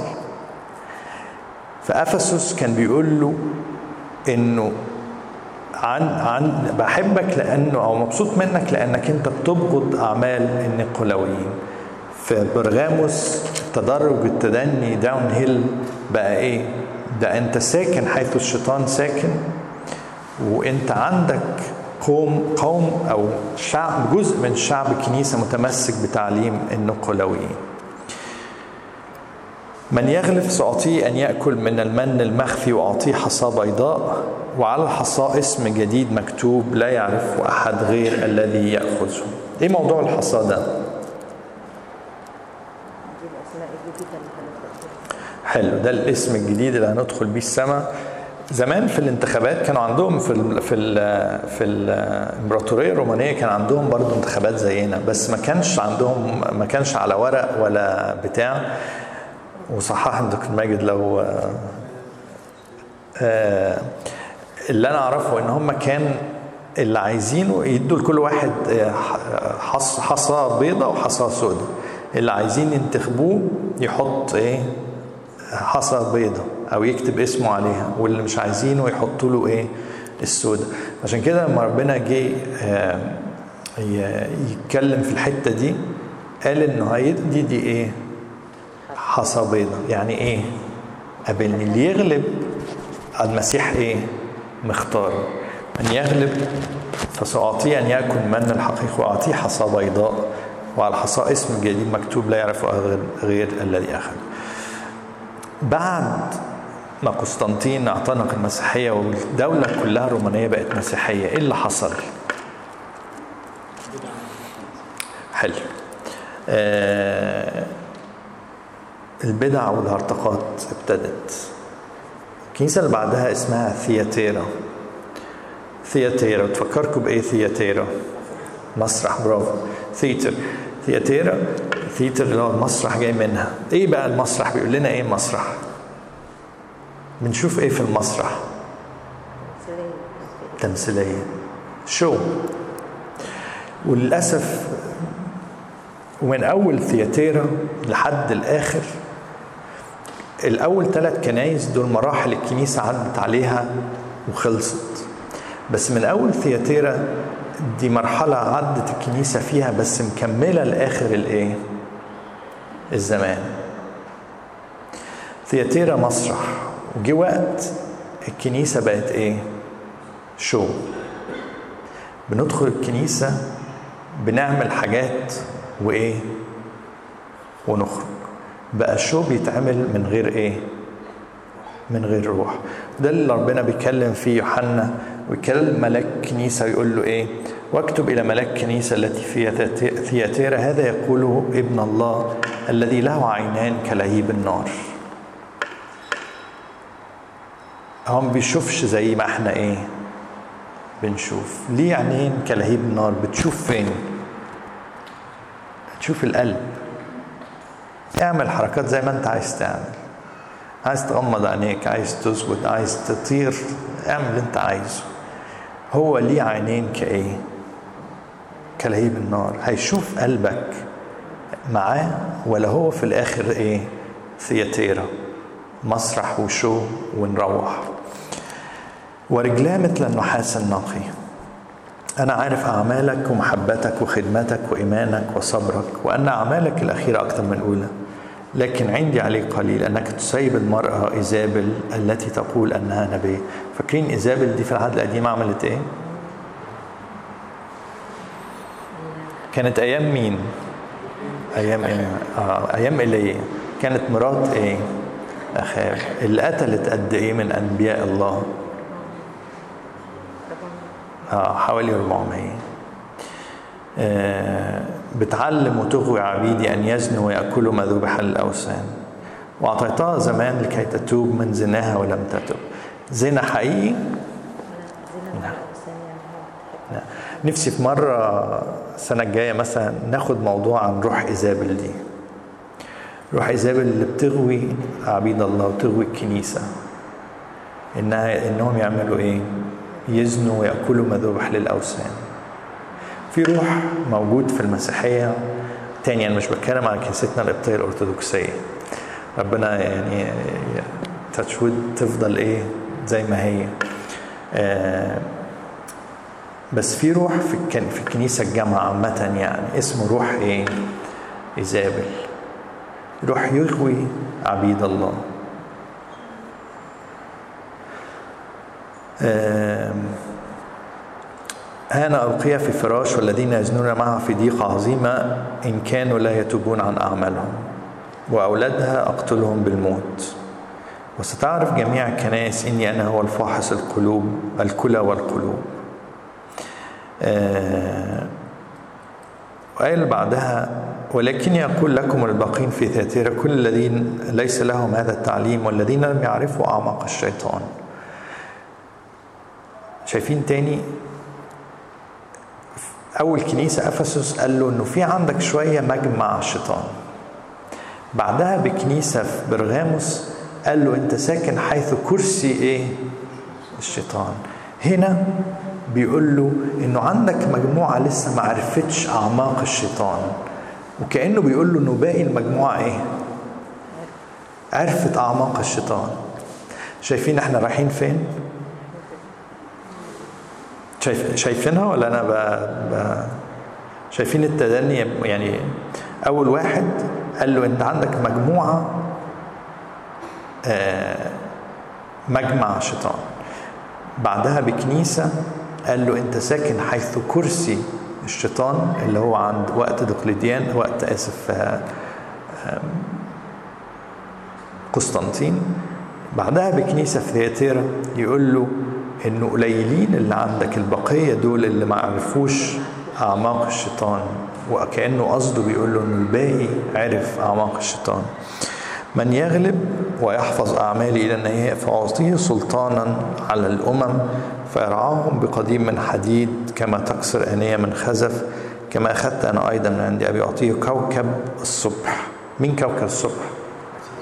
[SPEAKER 2] فأفسس كان بيقول له انه عن عن بحبك لانه او مبسوط منك لانك انت بتبغض اعمال النيقولويين في برغاموس تدرج التدني داون هيل بقى ايه ده انت ساكن حيث الشيطان ساكن وانت عندك قوم قوم او شعب جزء من شعب الكنيسه متمسك بتعليم النقلويين. من يغلف سأعطيه أن يأكل من المن المخفي وأعطيه حصى بيضاء وعلى الحصى اسم جديد مكتوب لا يعرف أحد غير الذي يأخذه. إيه موضوع الحصى ده؟
[SPEAKER 3] دي الاسماء الجديده اللي هناخدها
[SPEAKER 2] حلو ده الاسم الجديد اللي هندخل بيه السماء زمان في الانتخابات كانوا عندهم في ال في ال في الامبراطوريه الرومانيه كان عندهم برضو انتخابات زينا بس ما كانش عندهم ما كانش على ورق ولا بتاع وصحح دكتور ماجد لو آه اللي انا اعرفه ان هم كان اللي عايزينه يدوا لكل واحد حص حصى بيضة وحصى سوداء اللي عايزين ينتخبوه يحط ايه حصى بيضة او يكتب اسمه عليها واللي مش عايزينه يحطوا له ايه السوداء عشان كده لما ربنا جه يتكلم في الحته دي قال انه هيدي دي ايه حصى بيضة يعني ايه قابلني اللي يغلب المسيح ايه مختار من يغلب فسأعطيه أن يأكل من الحقيق وأعطيه حصى بيضاء وعلى الحصى اسم جديد مكتوب لا يعرف غير, غير الذي أخذ بعد ما قسطنطين اعتنق المسيحية والدولة كلها الرومانية بقت مسيحية إيه اللي حصل؟ حلو آه البدع والهرطقات ابتدت الكنيسة اللي بعدها اسمها ثياتيرا ثياتيرا تفكركم بإيه ثياتيرا؟ مسرح برافو ثيتر ثياتيرا ثيتر اللي هو المسرح جاي منها ايه بقى المسرح بيقول لنا ايه مسرح بنشوف ايه في المسرح
[SPEAKER 3] زي
[SPEAKER 2] تمثيليه شو وللاسف ومن اول ثياتيرا لحد الاخر الاول ثلاث كنايس دول مراحل الكنيسه عدت عليها وخلصت بس من اول ثياتيرا دي مرحله عدت الكنيسه فيها بس مكمله لاخر الايه الزمان ثياتيرا مسرح وجي وقت الكنيسه بقت ايه شو بندخل الكنيسه بنعمل حاجات وايه ونخرج بقى شو بيتعمل من غير ايه من غير روح ده اللي ربنا بيتكلم فيه يوحنا ويكلم ملاك كنيسة يقول له ايه واكتب الى ملاك كنيسة التي في ثياتيرا هذا يقوله ابن الله الذي له عينان كلهيب النار هو ما بيشوفش زي ما احنا ايه بنشوف ليه عينين كلهيب النار بتشوف فين تشوف القلب اعمل حركات زي ما انت عايز تعمل عايز تغمض عينيك عايز تسجد عايز تطير اعمل اللي انت عايزه هو ليه عينين كايه كلهيب النار هيشوف قلبك معاه ولا هو في الاخر ايه ثياتيرا مسرح وشو ونروح ورجلاه مثل النحاس النقي أنا عارف أعمالك ومحبتك وخدمتك وإيمانك وصبرك وأن أعمالك الأخيرة أكثر من الأولى لكن عندي عليك قليل أنك تسيب المرأة إيزابل التي تقول أنها نبي فاكرين إيزابل دي في العهد القديم عملت إيه؟ كانت أيام مين؟ أيام إيه؟ آه أيام إيليا كانت مرات إيه؟ أخاب اللي قتلت قد إيه من أنبياء الله؟ آه حوالي 400 آه بتعلم وتغوي عبيدي أن يزنوا ويأكلوا ما ذبح للأوثان وأعطيتها زمان لكي تتوب من زناها ولم تتب زنا حقيقي لا. نفسي في مرة السنة الجاية مثلا ناخد موضوع عن روح إيزابل دي روح إيزابل اللي بتغوي عبيد الله وتغوي الكنيسة إنها إنهم يعملوا إيه؟ يزنوا ويأكلوا ما ذبح للأوثان في روح موجود في المسيحية تاني أنا مش بتكلم عن كنيستنا القبطية الأرثوذكسية ربنا يعني تشويد تفضل إيه زي ما هي آه بس في روح في الكن في الكنيسة الجامعة عامة يعني اسمه روح إيه؟ إيزابل روح يغوي عبيد الله أنا ألقي في فراش والذين يزنون معها في ضيقة عظيمة إن كانوا لا يتوبون عن أعمالهم وأولادها أقتلهم بالموت وستعرف جميع الكنائس إني أنا هو الفاحص القلوب الكلى والقلوب آه وقال بعدها ولكني أقول لكم الباقين في ثياتيرا كل الذين ليس لهم هذا التعليم والذين لم يعرفوا أعماق الشيطان شايفين تاني أول كنيسة أفسس قال له إنه في عندك شوية مجمع الشيطان بعدها بكنيسة في برغاموس قال له أنت ساكن حيث كرسي إيه؟ الشيطان هنا بيقول له إنه عندك مجموعة لسه ما عرفتش أعماق الشيطان وكأنه بيقول له إنه باقي المجموعة إيه؟ عرفت أعماق الشيطان شايفين إحنا رايحين فين؟ شايف شايفينها ولا انا ب... ب... شايفين التدني يعني اول واحد قال له انت عندك مجموعه آه مجمع شيطان بعدها بكنيسه قال له انت ساكن حيث كرسي الشيطان اللي هو عند وقت دقلديان وقت اسف آه قسطنطين بعدها بكنيسه في ثياتيرا يقول له انه قليلين اللي عندك البقيه دول اللي ما عرفوش اعماق الشيطان وكانه قصده بيقول له انه الباقي عرف اعماق الشيطان من يغلب ويحفظ اعمالي الى النهايه فاعطيه سلطانا على الامم فيرعاهم بقديم من حديد كما تكسر انيه من خزف كما اخذت انا ايضا من عندي ابي اعطيه كوكب الصبح من كوكب الصبح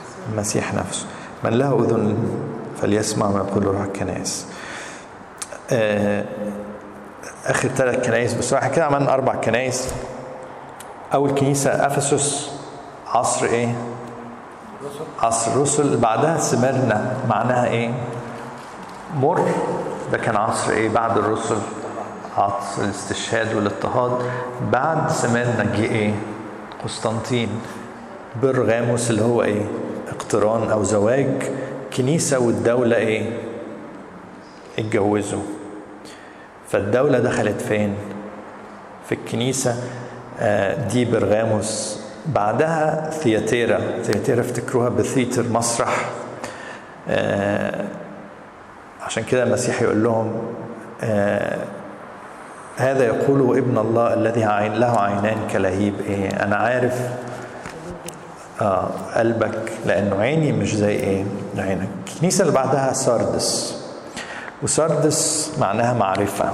[SPEAKER 2] المسيح نفسه من له اذن فليسمع ما يقول روح الكنائس آه اخر ثلاث كنايس بصراحه كده عملنا اربع كنايس اول كنيسه افسس عصر ايه عصر الرسل بعدها سمرنا معناها ايه مر ده كان عصر ايه بعد الرسل عصر الاستشهاد والاضطهاد بعد سمرنا جه ايه قسطنطين برغاموس اللي هو ايه اقتران او زواج كنيسه والدوله ايه اتجوزوا فالدولة دخلت فين؟ في الكنيسة آه، دي برغاموس بعدها ثياتيرا ثياتيرا افتكروها بثيتر مسرح آه، عشان كده المسيح يقول لهم آه، هذا يقول ابن الله الذي عين له عينان كلهيب ايه انا عارف آه قلبك لانه عيني مش زي ايه عينك الكنيسه اللي بعدها ساردس وساردس معناها معرفة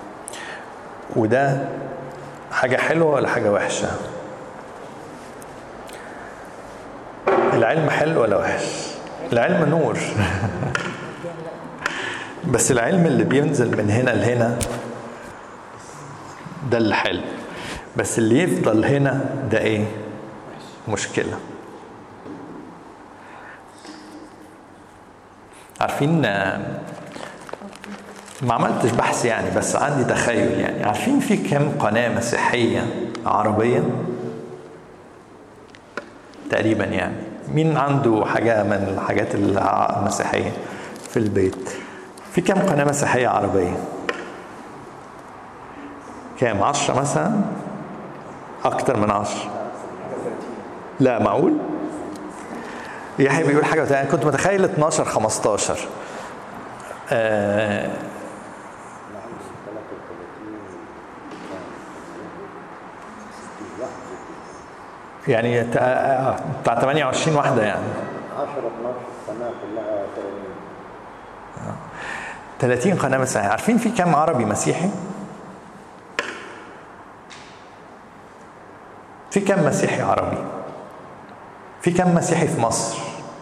[SPEAKER 2] وده حاجة حلوة ولا حاجة وحشة العلم حلو ولا وحش العلم نور بس العلم اللي بينزل من هنا لهنا ده اللي حلو بس اللي يفضل هنا ده ايه مشكله عارفين ما عملتش بحث يعني بس عندي تخيل يعني عارفين في كم قناة مسيحية عربية تقريبا يعني مين عنده حاجة من الحاجات المسيحية في البيت في كم قناة مسيحية عربية كام عشرة مثلا أكتر من عشرة لا معقول يحيى بيقول حاجة تانية كنت متخيل 12 15 آه يعني تا- آه، بتاع 28 واحدة يعني
[SPEAKER 5] 10 12 سنه كلها 80
[SPEAKER 2] 30 قناة مسيحية عارفين في كم عربي مسيحي؟ في كم مسيحي عربي؟ في كم مسيحي في مصر؟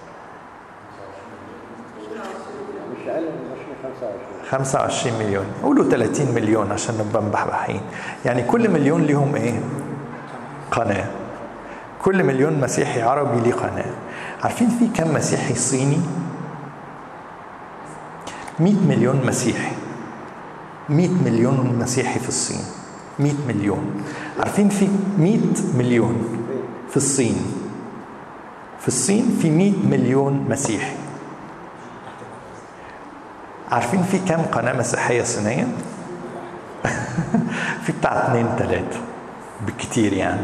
[SPEAKER 5] مش اقل من 20 25
[SPEAKER 2] 25 مليون قولوا 30 مليون عشان نبقى مبحبحين يعني كل مليون ليهم ايه قناة كل مليون مسيحي عربي ليه قناة عارفين في كم مسيحي صيني 100 مليون مسيحي 100 مليون مسيحي في الصين 100 مليون عارفين في 100 مليون في الصين في الصين في 100 مليون مسيحي عارفين في كم قناة مسيحية صينية؟ في بتاع اتنين تلاتة بالكتير يعني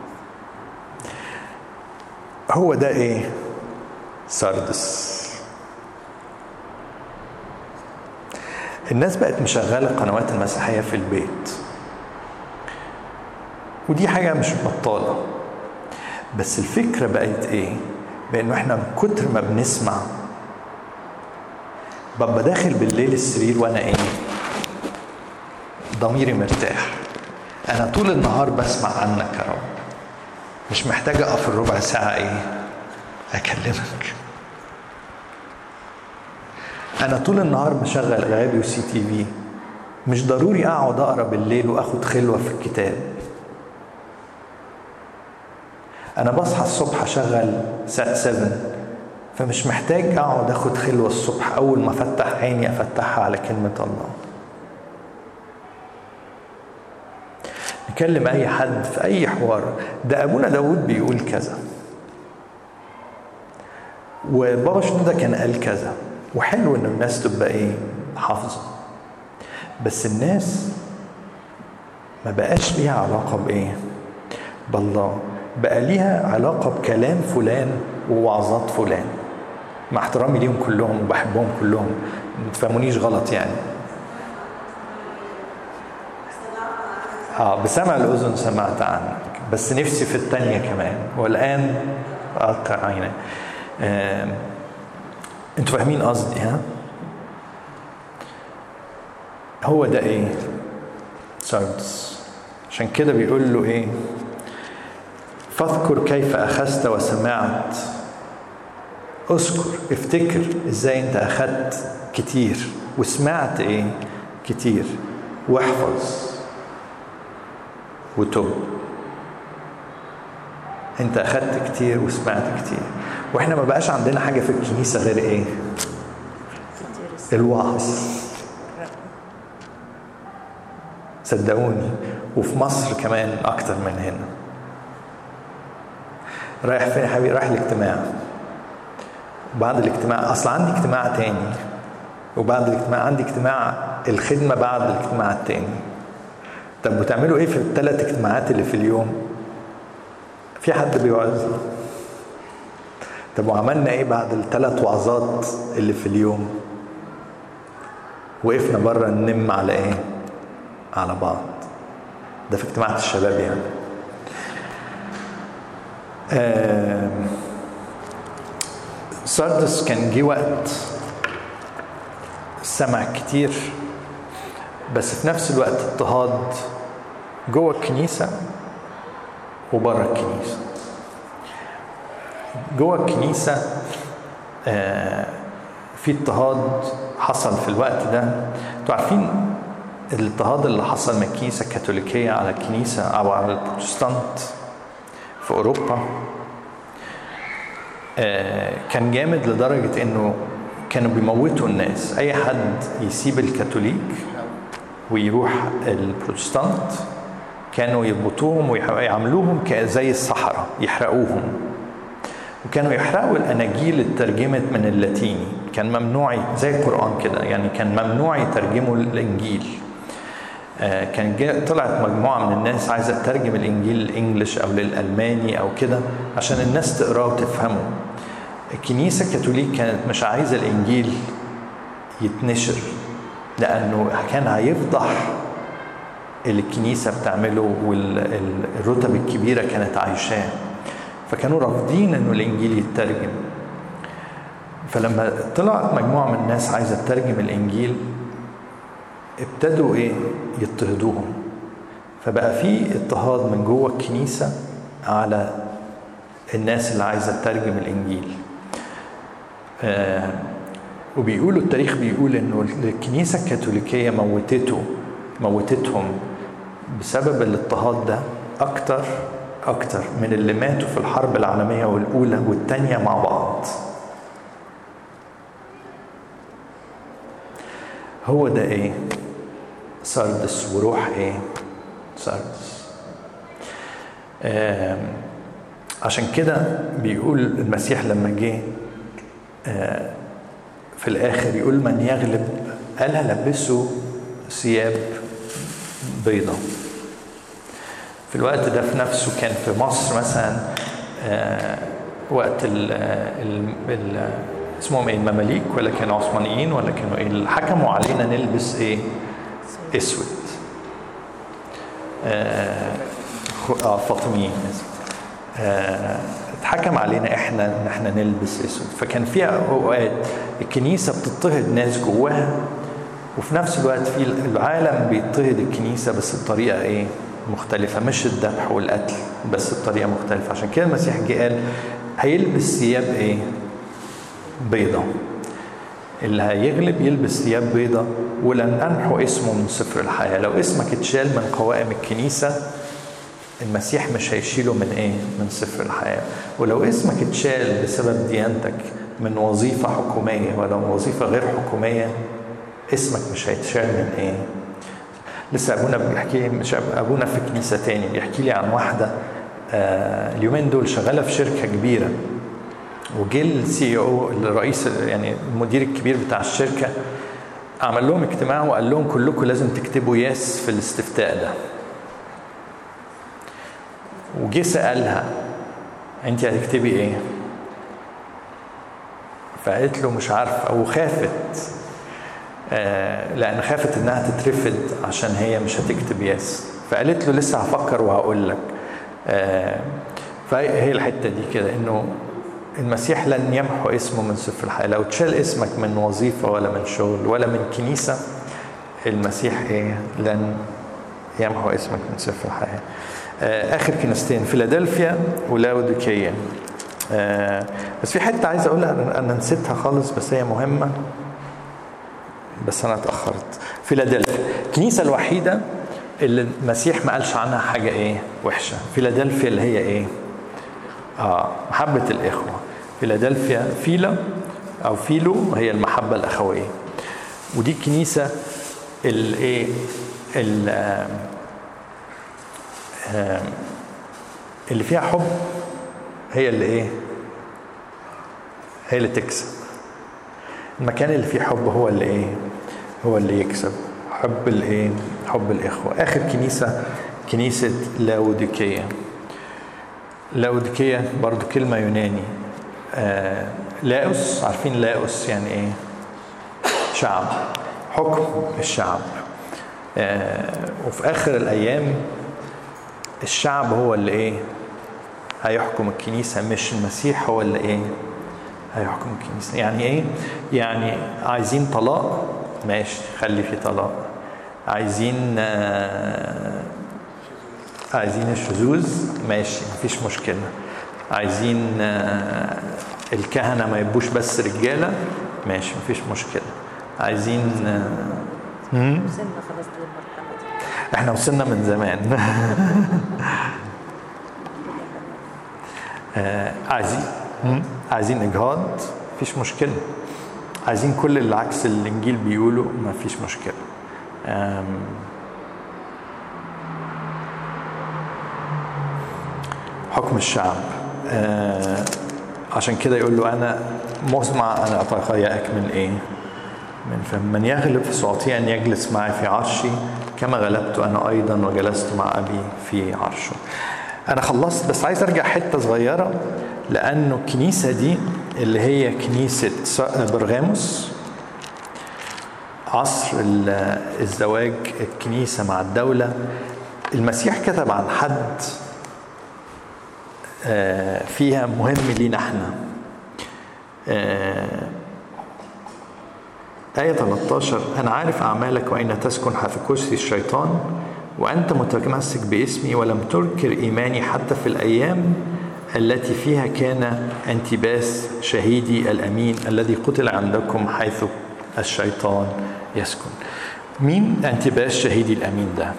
[SPEAKER 2] هو ده ايه؟ ساردس الناس بقت مشغلة القنوات المسيحية في البيت ودي حاجة مش بطالة بس الفكرة بقت ايه؟ بانه احنا من كتر ما بنسمع ببقى داخل بالليل السرير وانا ايه ضميري مرتاح انا طول النهار بسمع عنك يا رب مش محتاج اقف الربع ساعه ايه اكلمك انا طول النهار مشغل اغاني وسي تي في مش ضروري اقعد اقرا بالليل واخد خلوه في الكتاب انا بصحى الصبح اشغل سات 7 فمش محتاج اقعد اخد خلوه الصبح اول ما افتح عيني افتحها على كلمه الله نكلم اي حد في اي حوار ده ابونا داود بيقول كذا وبابا شنودة كان قال كذا وحلو ان الناس تبقى ايه حافظه بس الناس ما بقاش ليها علاقه بايه بالله بقى ليها علاقه بكلام فلان ووعظات فلان مع احترامي ليهم كلهم وبحبهم كلهم ما تفهمونيش غلط يعني اه بسمع الاذن سمعت عنك بس نفسي في الثانيه كمان والان اقطع عيني آه. انتوا فاهمين قصدي ها هو ده ايه ساردس عشان كده بيقول له ايه فاذكر كيف اخذت وسمعت اذكر افتكر ازاي انت اخذت كتير وسمعت ايه كتير واحفظ وتوب انت اخدت كتير وسمعت كتير واحنا ما بقاش عندنا حاجه في الكنيسه غير ايه الوعظ صدقوني وفي مصر كمان اكتر من هنا رايح فين يا حبيبي رايح الاجتماع بعد الاجتماع اصل عندي اجتماع تاني وبعد الاجتماع عندي اجتماع الخدمه بعد الاجتماع التاني طب بتعملوا ايه في الثلاث اجتماعات اللي في اليوم في حد بيوعظ طب وعملنا ايه بعد الثلاث وعظات اللي في اليوم وقفنا بره ننم على ايه على بعض ده في اجتماعات الشباب يعني آم، ساردس كان جه وقت سمع كتير بس في نفس الوقت اضطهاد جوه الكنيسة وبره الكنيسة جوه الكنيسة آه، في اضطهاد حصل في الوقت ده انتوا عارفين الاضطهاد اللي حصل من الكنيسة الكاثوليكية على الكنيسة أو على البروتستانت في أوروبا آه، كان جامد لدرجة إنه كانوا بيموتوا الناس أي حد يسيب الكاثوليك ويروح البروتستانت كانوا يربطوهم ويعملوهم ك- زي الصحراء يحرقوهم وكانوا يحرقوا الاناجيل اللي اترجمت من اللاتيني كان ممنوع زي القران كده يعني كان ممنوع يترجموا الانجيل آه، كان جا- طلعت مجموعه من الناس عايزه تترجم الانجيل للانجليش او للالماني او كده عشان الناس تقراه وتفهمه الكنيسه الكاثوليك كانت مش عايزه الانجيل يتنشر لانه كان هيفضح اللي الكنيسه بتعمله والرتب الكبيره كانت عايشاه فكانوا رافضين انه الانجيل يترجم فلما طلعت مجموعه من الناس عايزه تترجم الانجيل ابتدوا ايه يضطهدوهم فبقى في اضطهاد من جوه الكنيسه على الناس اللي عايزه تترجم الانجيل آه وبيقولوا التاريخ بيقول انه الكنيسه الكاثوليكيه موتته موتتهم بسبب الاضطهاد ده اكتر اكتر من اللي ماتوا في الحرب العالميه والاولى والثانيه مع بعض هو ده ايه سردس وروح ايه سردس آم، عشان كده بيقول المسيح لما جه آه، في الاخر يقول من يغلب قال هلبسه ثياب بيضة في الوقت ده في نفسه كان في مصر مثلا آه، وقت ال ال ال اسمهم ايه المماليك ولا كانوا عثمانيين ولا كانوا ايه اللي حكموا علينا نلبس ايه اسود آه خ- اه فاطميين آسف. آه، اتحكم علينا احنا ان احنا نلبس اسود فكان في اوقات الكنيسه بتضطهد ناس جواها وفي نفس الوقت في العالم بيضطهد الكنيسه بس بطريقه ايه مختلفه مش الذبح والقتل بس بطريقه مختلفه عشان كده المسيح جه قال هيلبس ثياب ايه بيضة اللي هيغلب يلبس ثياب بيضة ولن أمحو اسمه من سفر الحياة لو اسمك اتشال من قوائم الكنيسة المسيح مش هيشيله من ايه؟ من سفر الحياة ولو اسمك اتشال بسبب ديانتك من وظيفة حكومية ولا من وظيفة غير حكومية اسمك مش هيتشال من ايه؟ لسه ابونا بيحكي مش أب- ابونا في كنيسة تاني بيحكي لي عن واحدة آه اليومين دول شغالة في شركة كبيرة وجه السي او الرئيس يعني المدير الكبير بتاع الشركه عمل لهم اجتماع وقال لهم كلكم لازم تكتبوا يس في الاستفتاء ده وجه سالها انت هتكتبي ايه فقالت له مش عارفه وخافت آه لان خافت انها تترفض عشان هي مش هتكتب يس فقالت له لسه هفكر وهقول لك آه فهي الحته دي كده انه المسيح لن يمحو اسمه من سفر الحياه لو تشال اسمك من وظيفه ولا من شغل ولا من كنيسه المسيح ايه لن يمحو اسمك من سفر الحياه آه اخر كنيستين فيلادلفيا ولاوديكيه آه بس في حته عايز اقولها انا أنا نسيتها خالص بس هي مهمه بس انا اتاخرت فيلادلفيا الكنيسه الوحيده اللي المسيح ما قالش عنها حاجه ايه وحشه فيلادلفيا اللي هي ايه اه محبه الاخوه فيلادلفيا فيلا او فيلو هي المحبه الاخويه ودي الكنيسه الايه ال- آم، آم، اللي فيها حب هي اللي ايه هي اللي تكسب المكان اللي فيه حب هو اللي ايه هو اللي يكسب حب الايه حب الاخوه اخر كنيسه كنيسه لاوديكيه لاوديكيه برضو كلمه يوناني آه لاوس عارفين لاوس يعني ايه شعب حكم الشعب آه وفي اخر الايام الشعب هو اللي ايه هيحكم الكنيسه مش المسيح هو اللي ايه هيحكم الكنيسه يعني ايه يعني عايزين طلاق ماشي خلي في طلاق عايزين آه عايزين الشذوذ ماشي مفيش مشكله عايزين آه الكهنه ما يبقوش بس رجاله ماشي مفيش مشكله عايزين آه
[SPEAKER 3] وصلنا خلاص للمرحله دي
[SPEAKER 2] احنا وصلنا من زمان آه، عايزين مم. عايزين اجهاض مفيش مشكله عايزين كل اللي عكس الانجيل بيقوله مفيش مشكله آم، حكم الشعب آه، عشان كده يقول له انا مسمع انا اتخيأك من ايه من فم من يغلب فسأعطيه أن يجلس معي في عرشي كما غلبت أنا أيضا وجلست مع أبي في عرشه أنا خلصت بس عايز أرجع حتة صغيرة لأنه الكنيسة دي اللي هي كنيسة س- برغاموس عصر ال- الزواج الكنيسة مع الدولة المسيح كتب عن حد آه، فيها مهم لينا احنا آه، آية 13 أنا عارف أعمالك وأين تسكن في كرسي الشيطان وأنت متمسك باسمي ولم تنكر إيماني حتى في الأيام التي فيها كان انتباس شهيدي الأمين الذي قتل عندكم حيث الشيطان يسكن مين انتباس شهيدي الأمين ده؟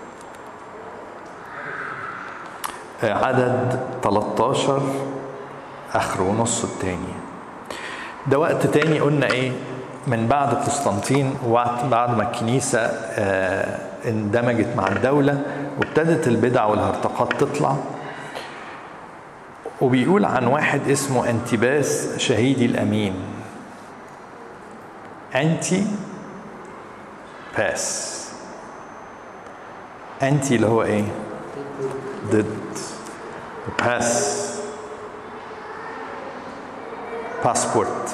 [SPEAKER 2] آه، عدد 13 آخره ونص التاني ده وقت تاني قلنا ايه من بعد قسطنطين وبعد بعد ما الكنيسة آه، اندمجت مع الدولة وابتدت البدع والهرطقات تطلع وبيقول عن واحد اسمه انتباس شهيدي الأمين أنتي باس أنتي اللي هو إيه؟ ضد باس باسبورت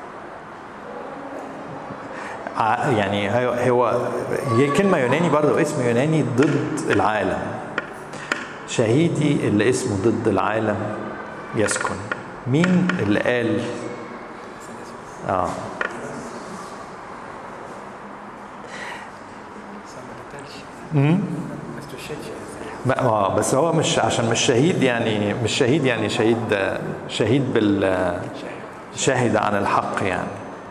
[SPEAKER 2] ع- يعني هو هو هي كلمة يوناني برضه اسم يوناني ضد العالم شهيدي اللي اسمه ضد العالم يسكن مين اللي قال اه امم ما- اه بس هو مش عشان مش شهيد يعني مش شهيد يعني شهيد شهيد بال شاهد عن الحق يعني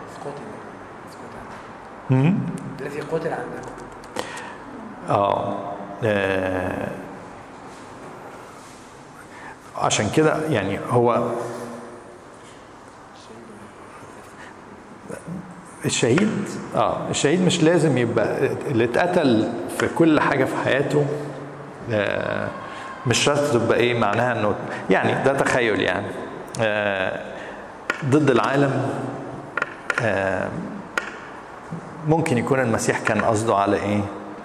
[SPEAKER 1] الذي قتل عندنا
[SPEAKER 2] اه آه، عشان كده يعني هو الشهيد اه الشهيد مش لازم يبقى اللي اتقتل في كل حاجه في حياته آه، مش شرط تبقى ايه معناها انه يعني ده تخيل يعني آه، ضد العالم آه، ممكن يكون المسيح كان قصده على ايه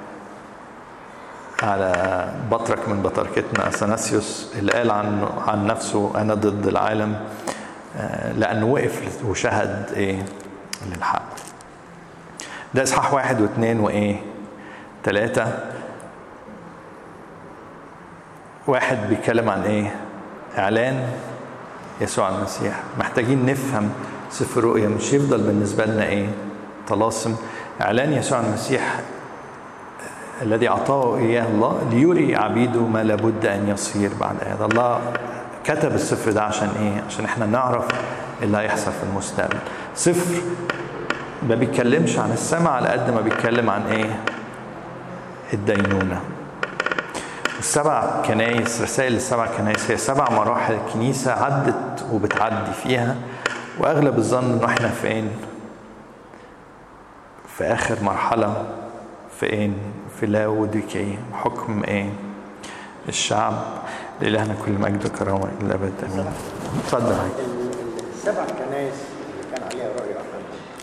[SPEAKER 2] على بطرك من بطركتنا اثناسيوس اللي قال عن عن نفسه انا ضد العالم آه، لانه وقف وشهد ايه للحق ده اصحاح واحد واثنين وايه ثلاثة واحد بيتكلم عن ايه اعلان يسوع المسيح محتاجين نفهم سفر رؤيا مش يفضل بالنسبة لنا ايه طلاسم اعلان يسوع المسيح الذي اعطاه اياه الله ليري عبيده ما لابد ان يصير بعد هذا الله كتب السفر ده عشان ايه عشان احنا نعرف اللي هيحصل في المستقبل سفر ما بيتكلمش عن السماء على قد ما بيتكلم عن ايه الدينونه السبع كنايس رسائل السبع كنايس هي سبع مراحل الكنيسة عدت وبتعدي فيها وأغلب الظن إنه إحنا فين؟ في آخر مرحلة فين؟ في لاوديكية حكم إيه؟ الشعب لإلهنا كل مجد وكرامة إلى الأبد آمين. اتفضل يا
[SPEAKER 5] السبع كنائس اللي كان عليها رؤية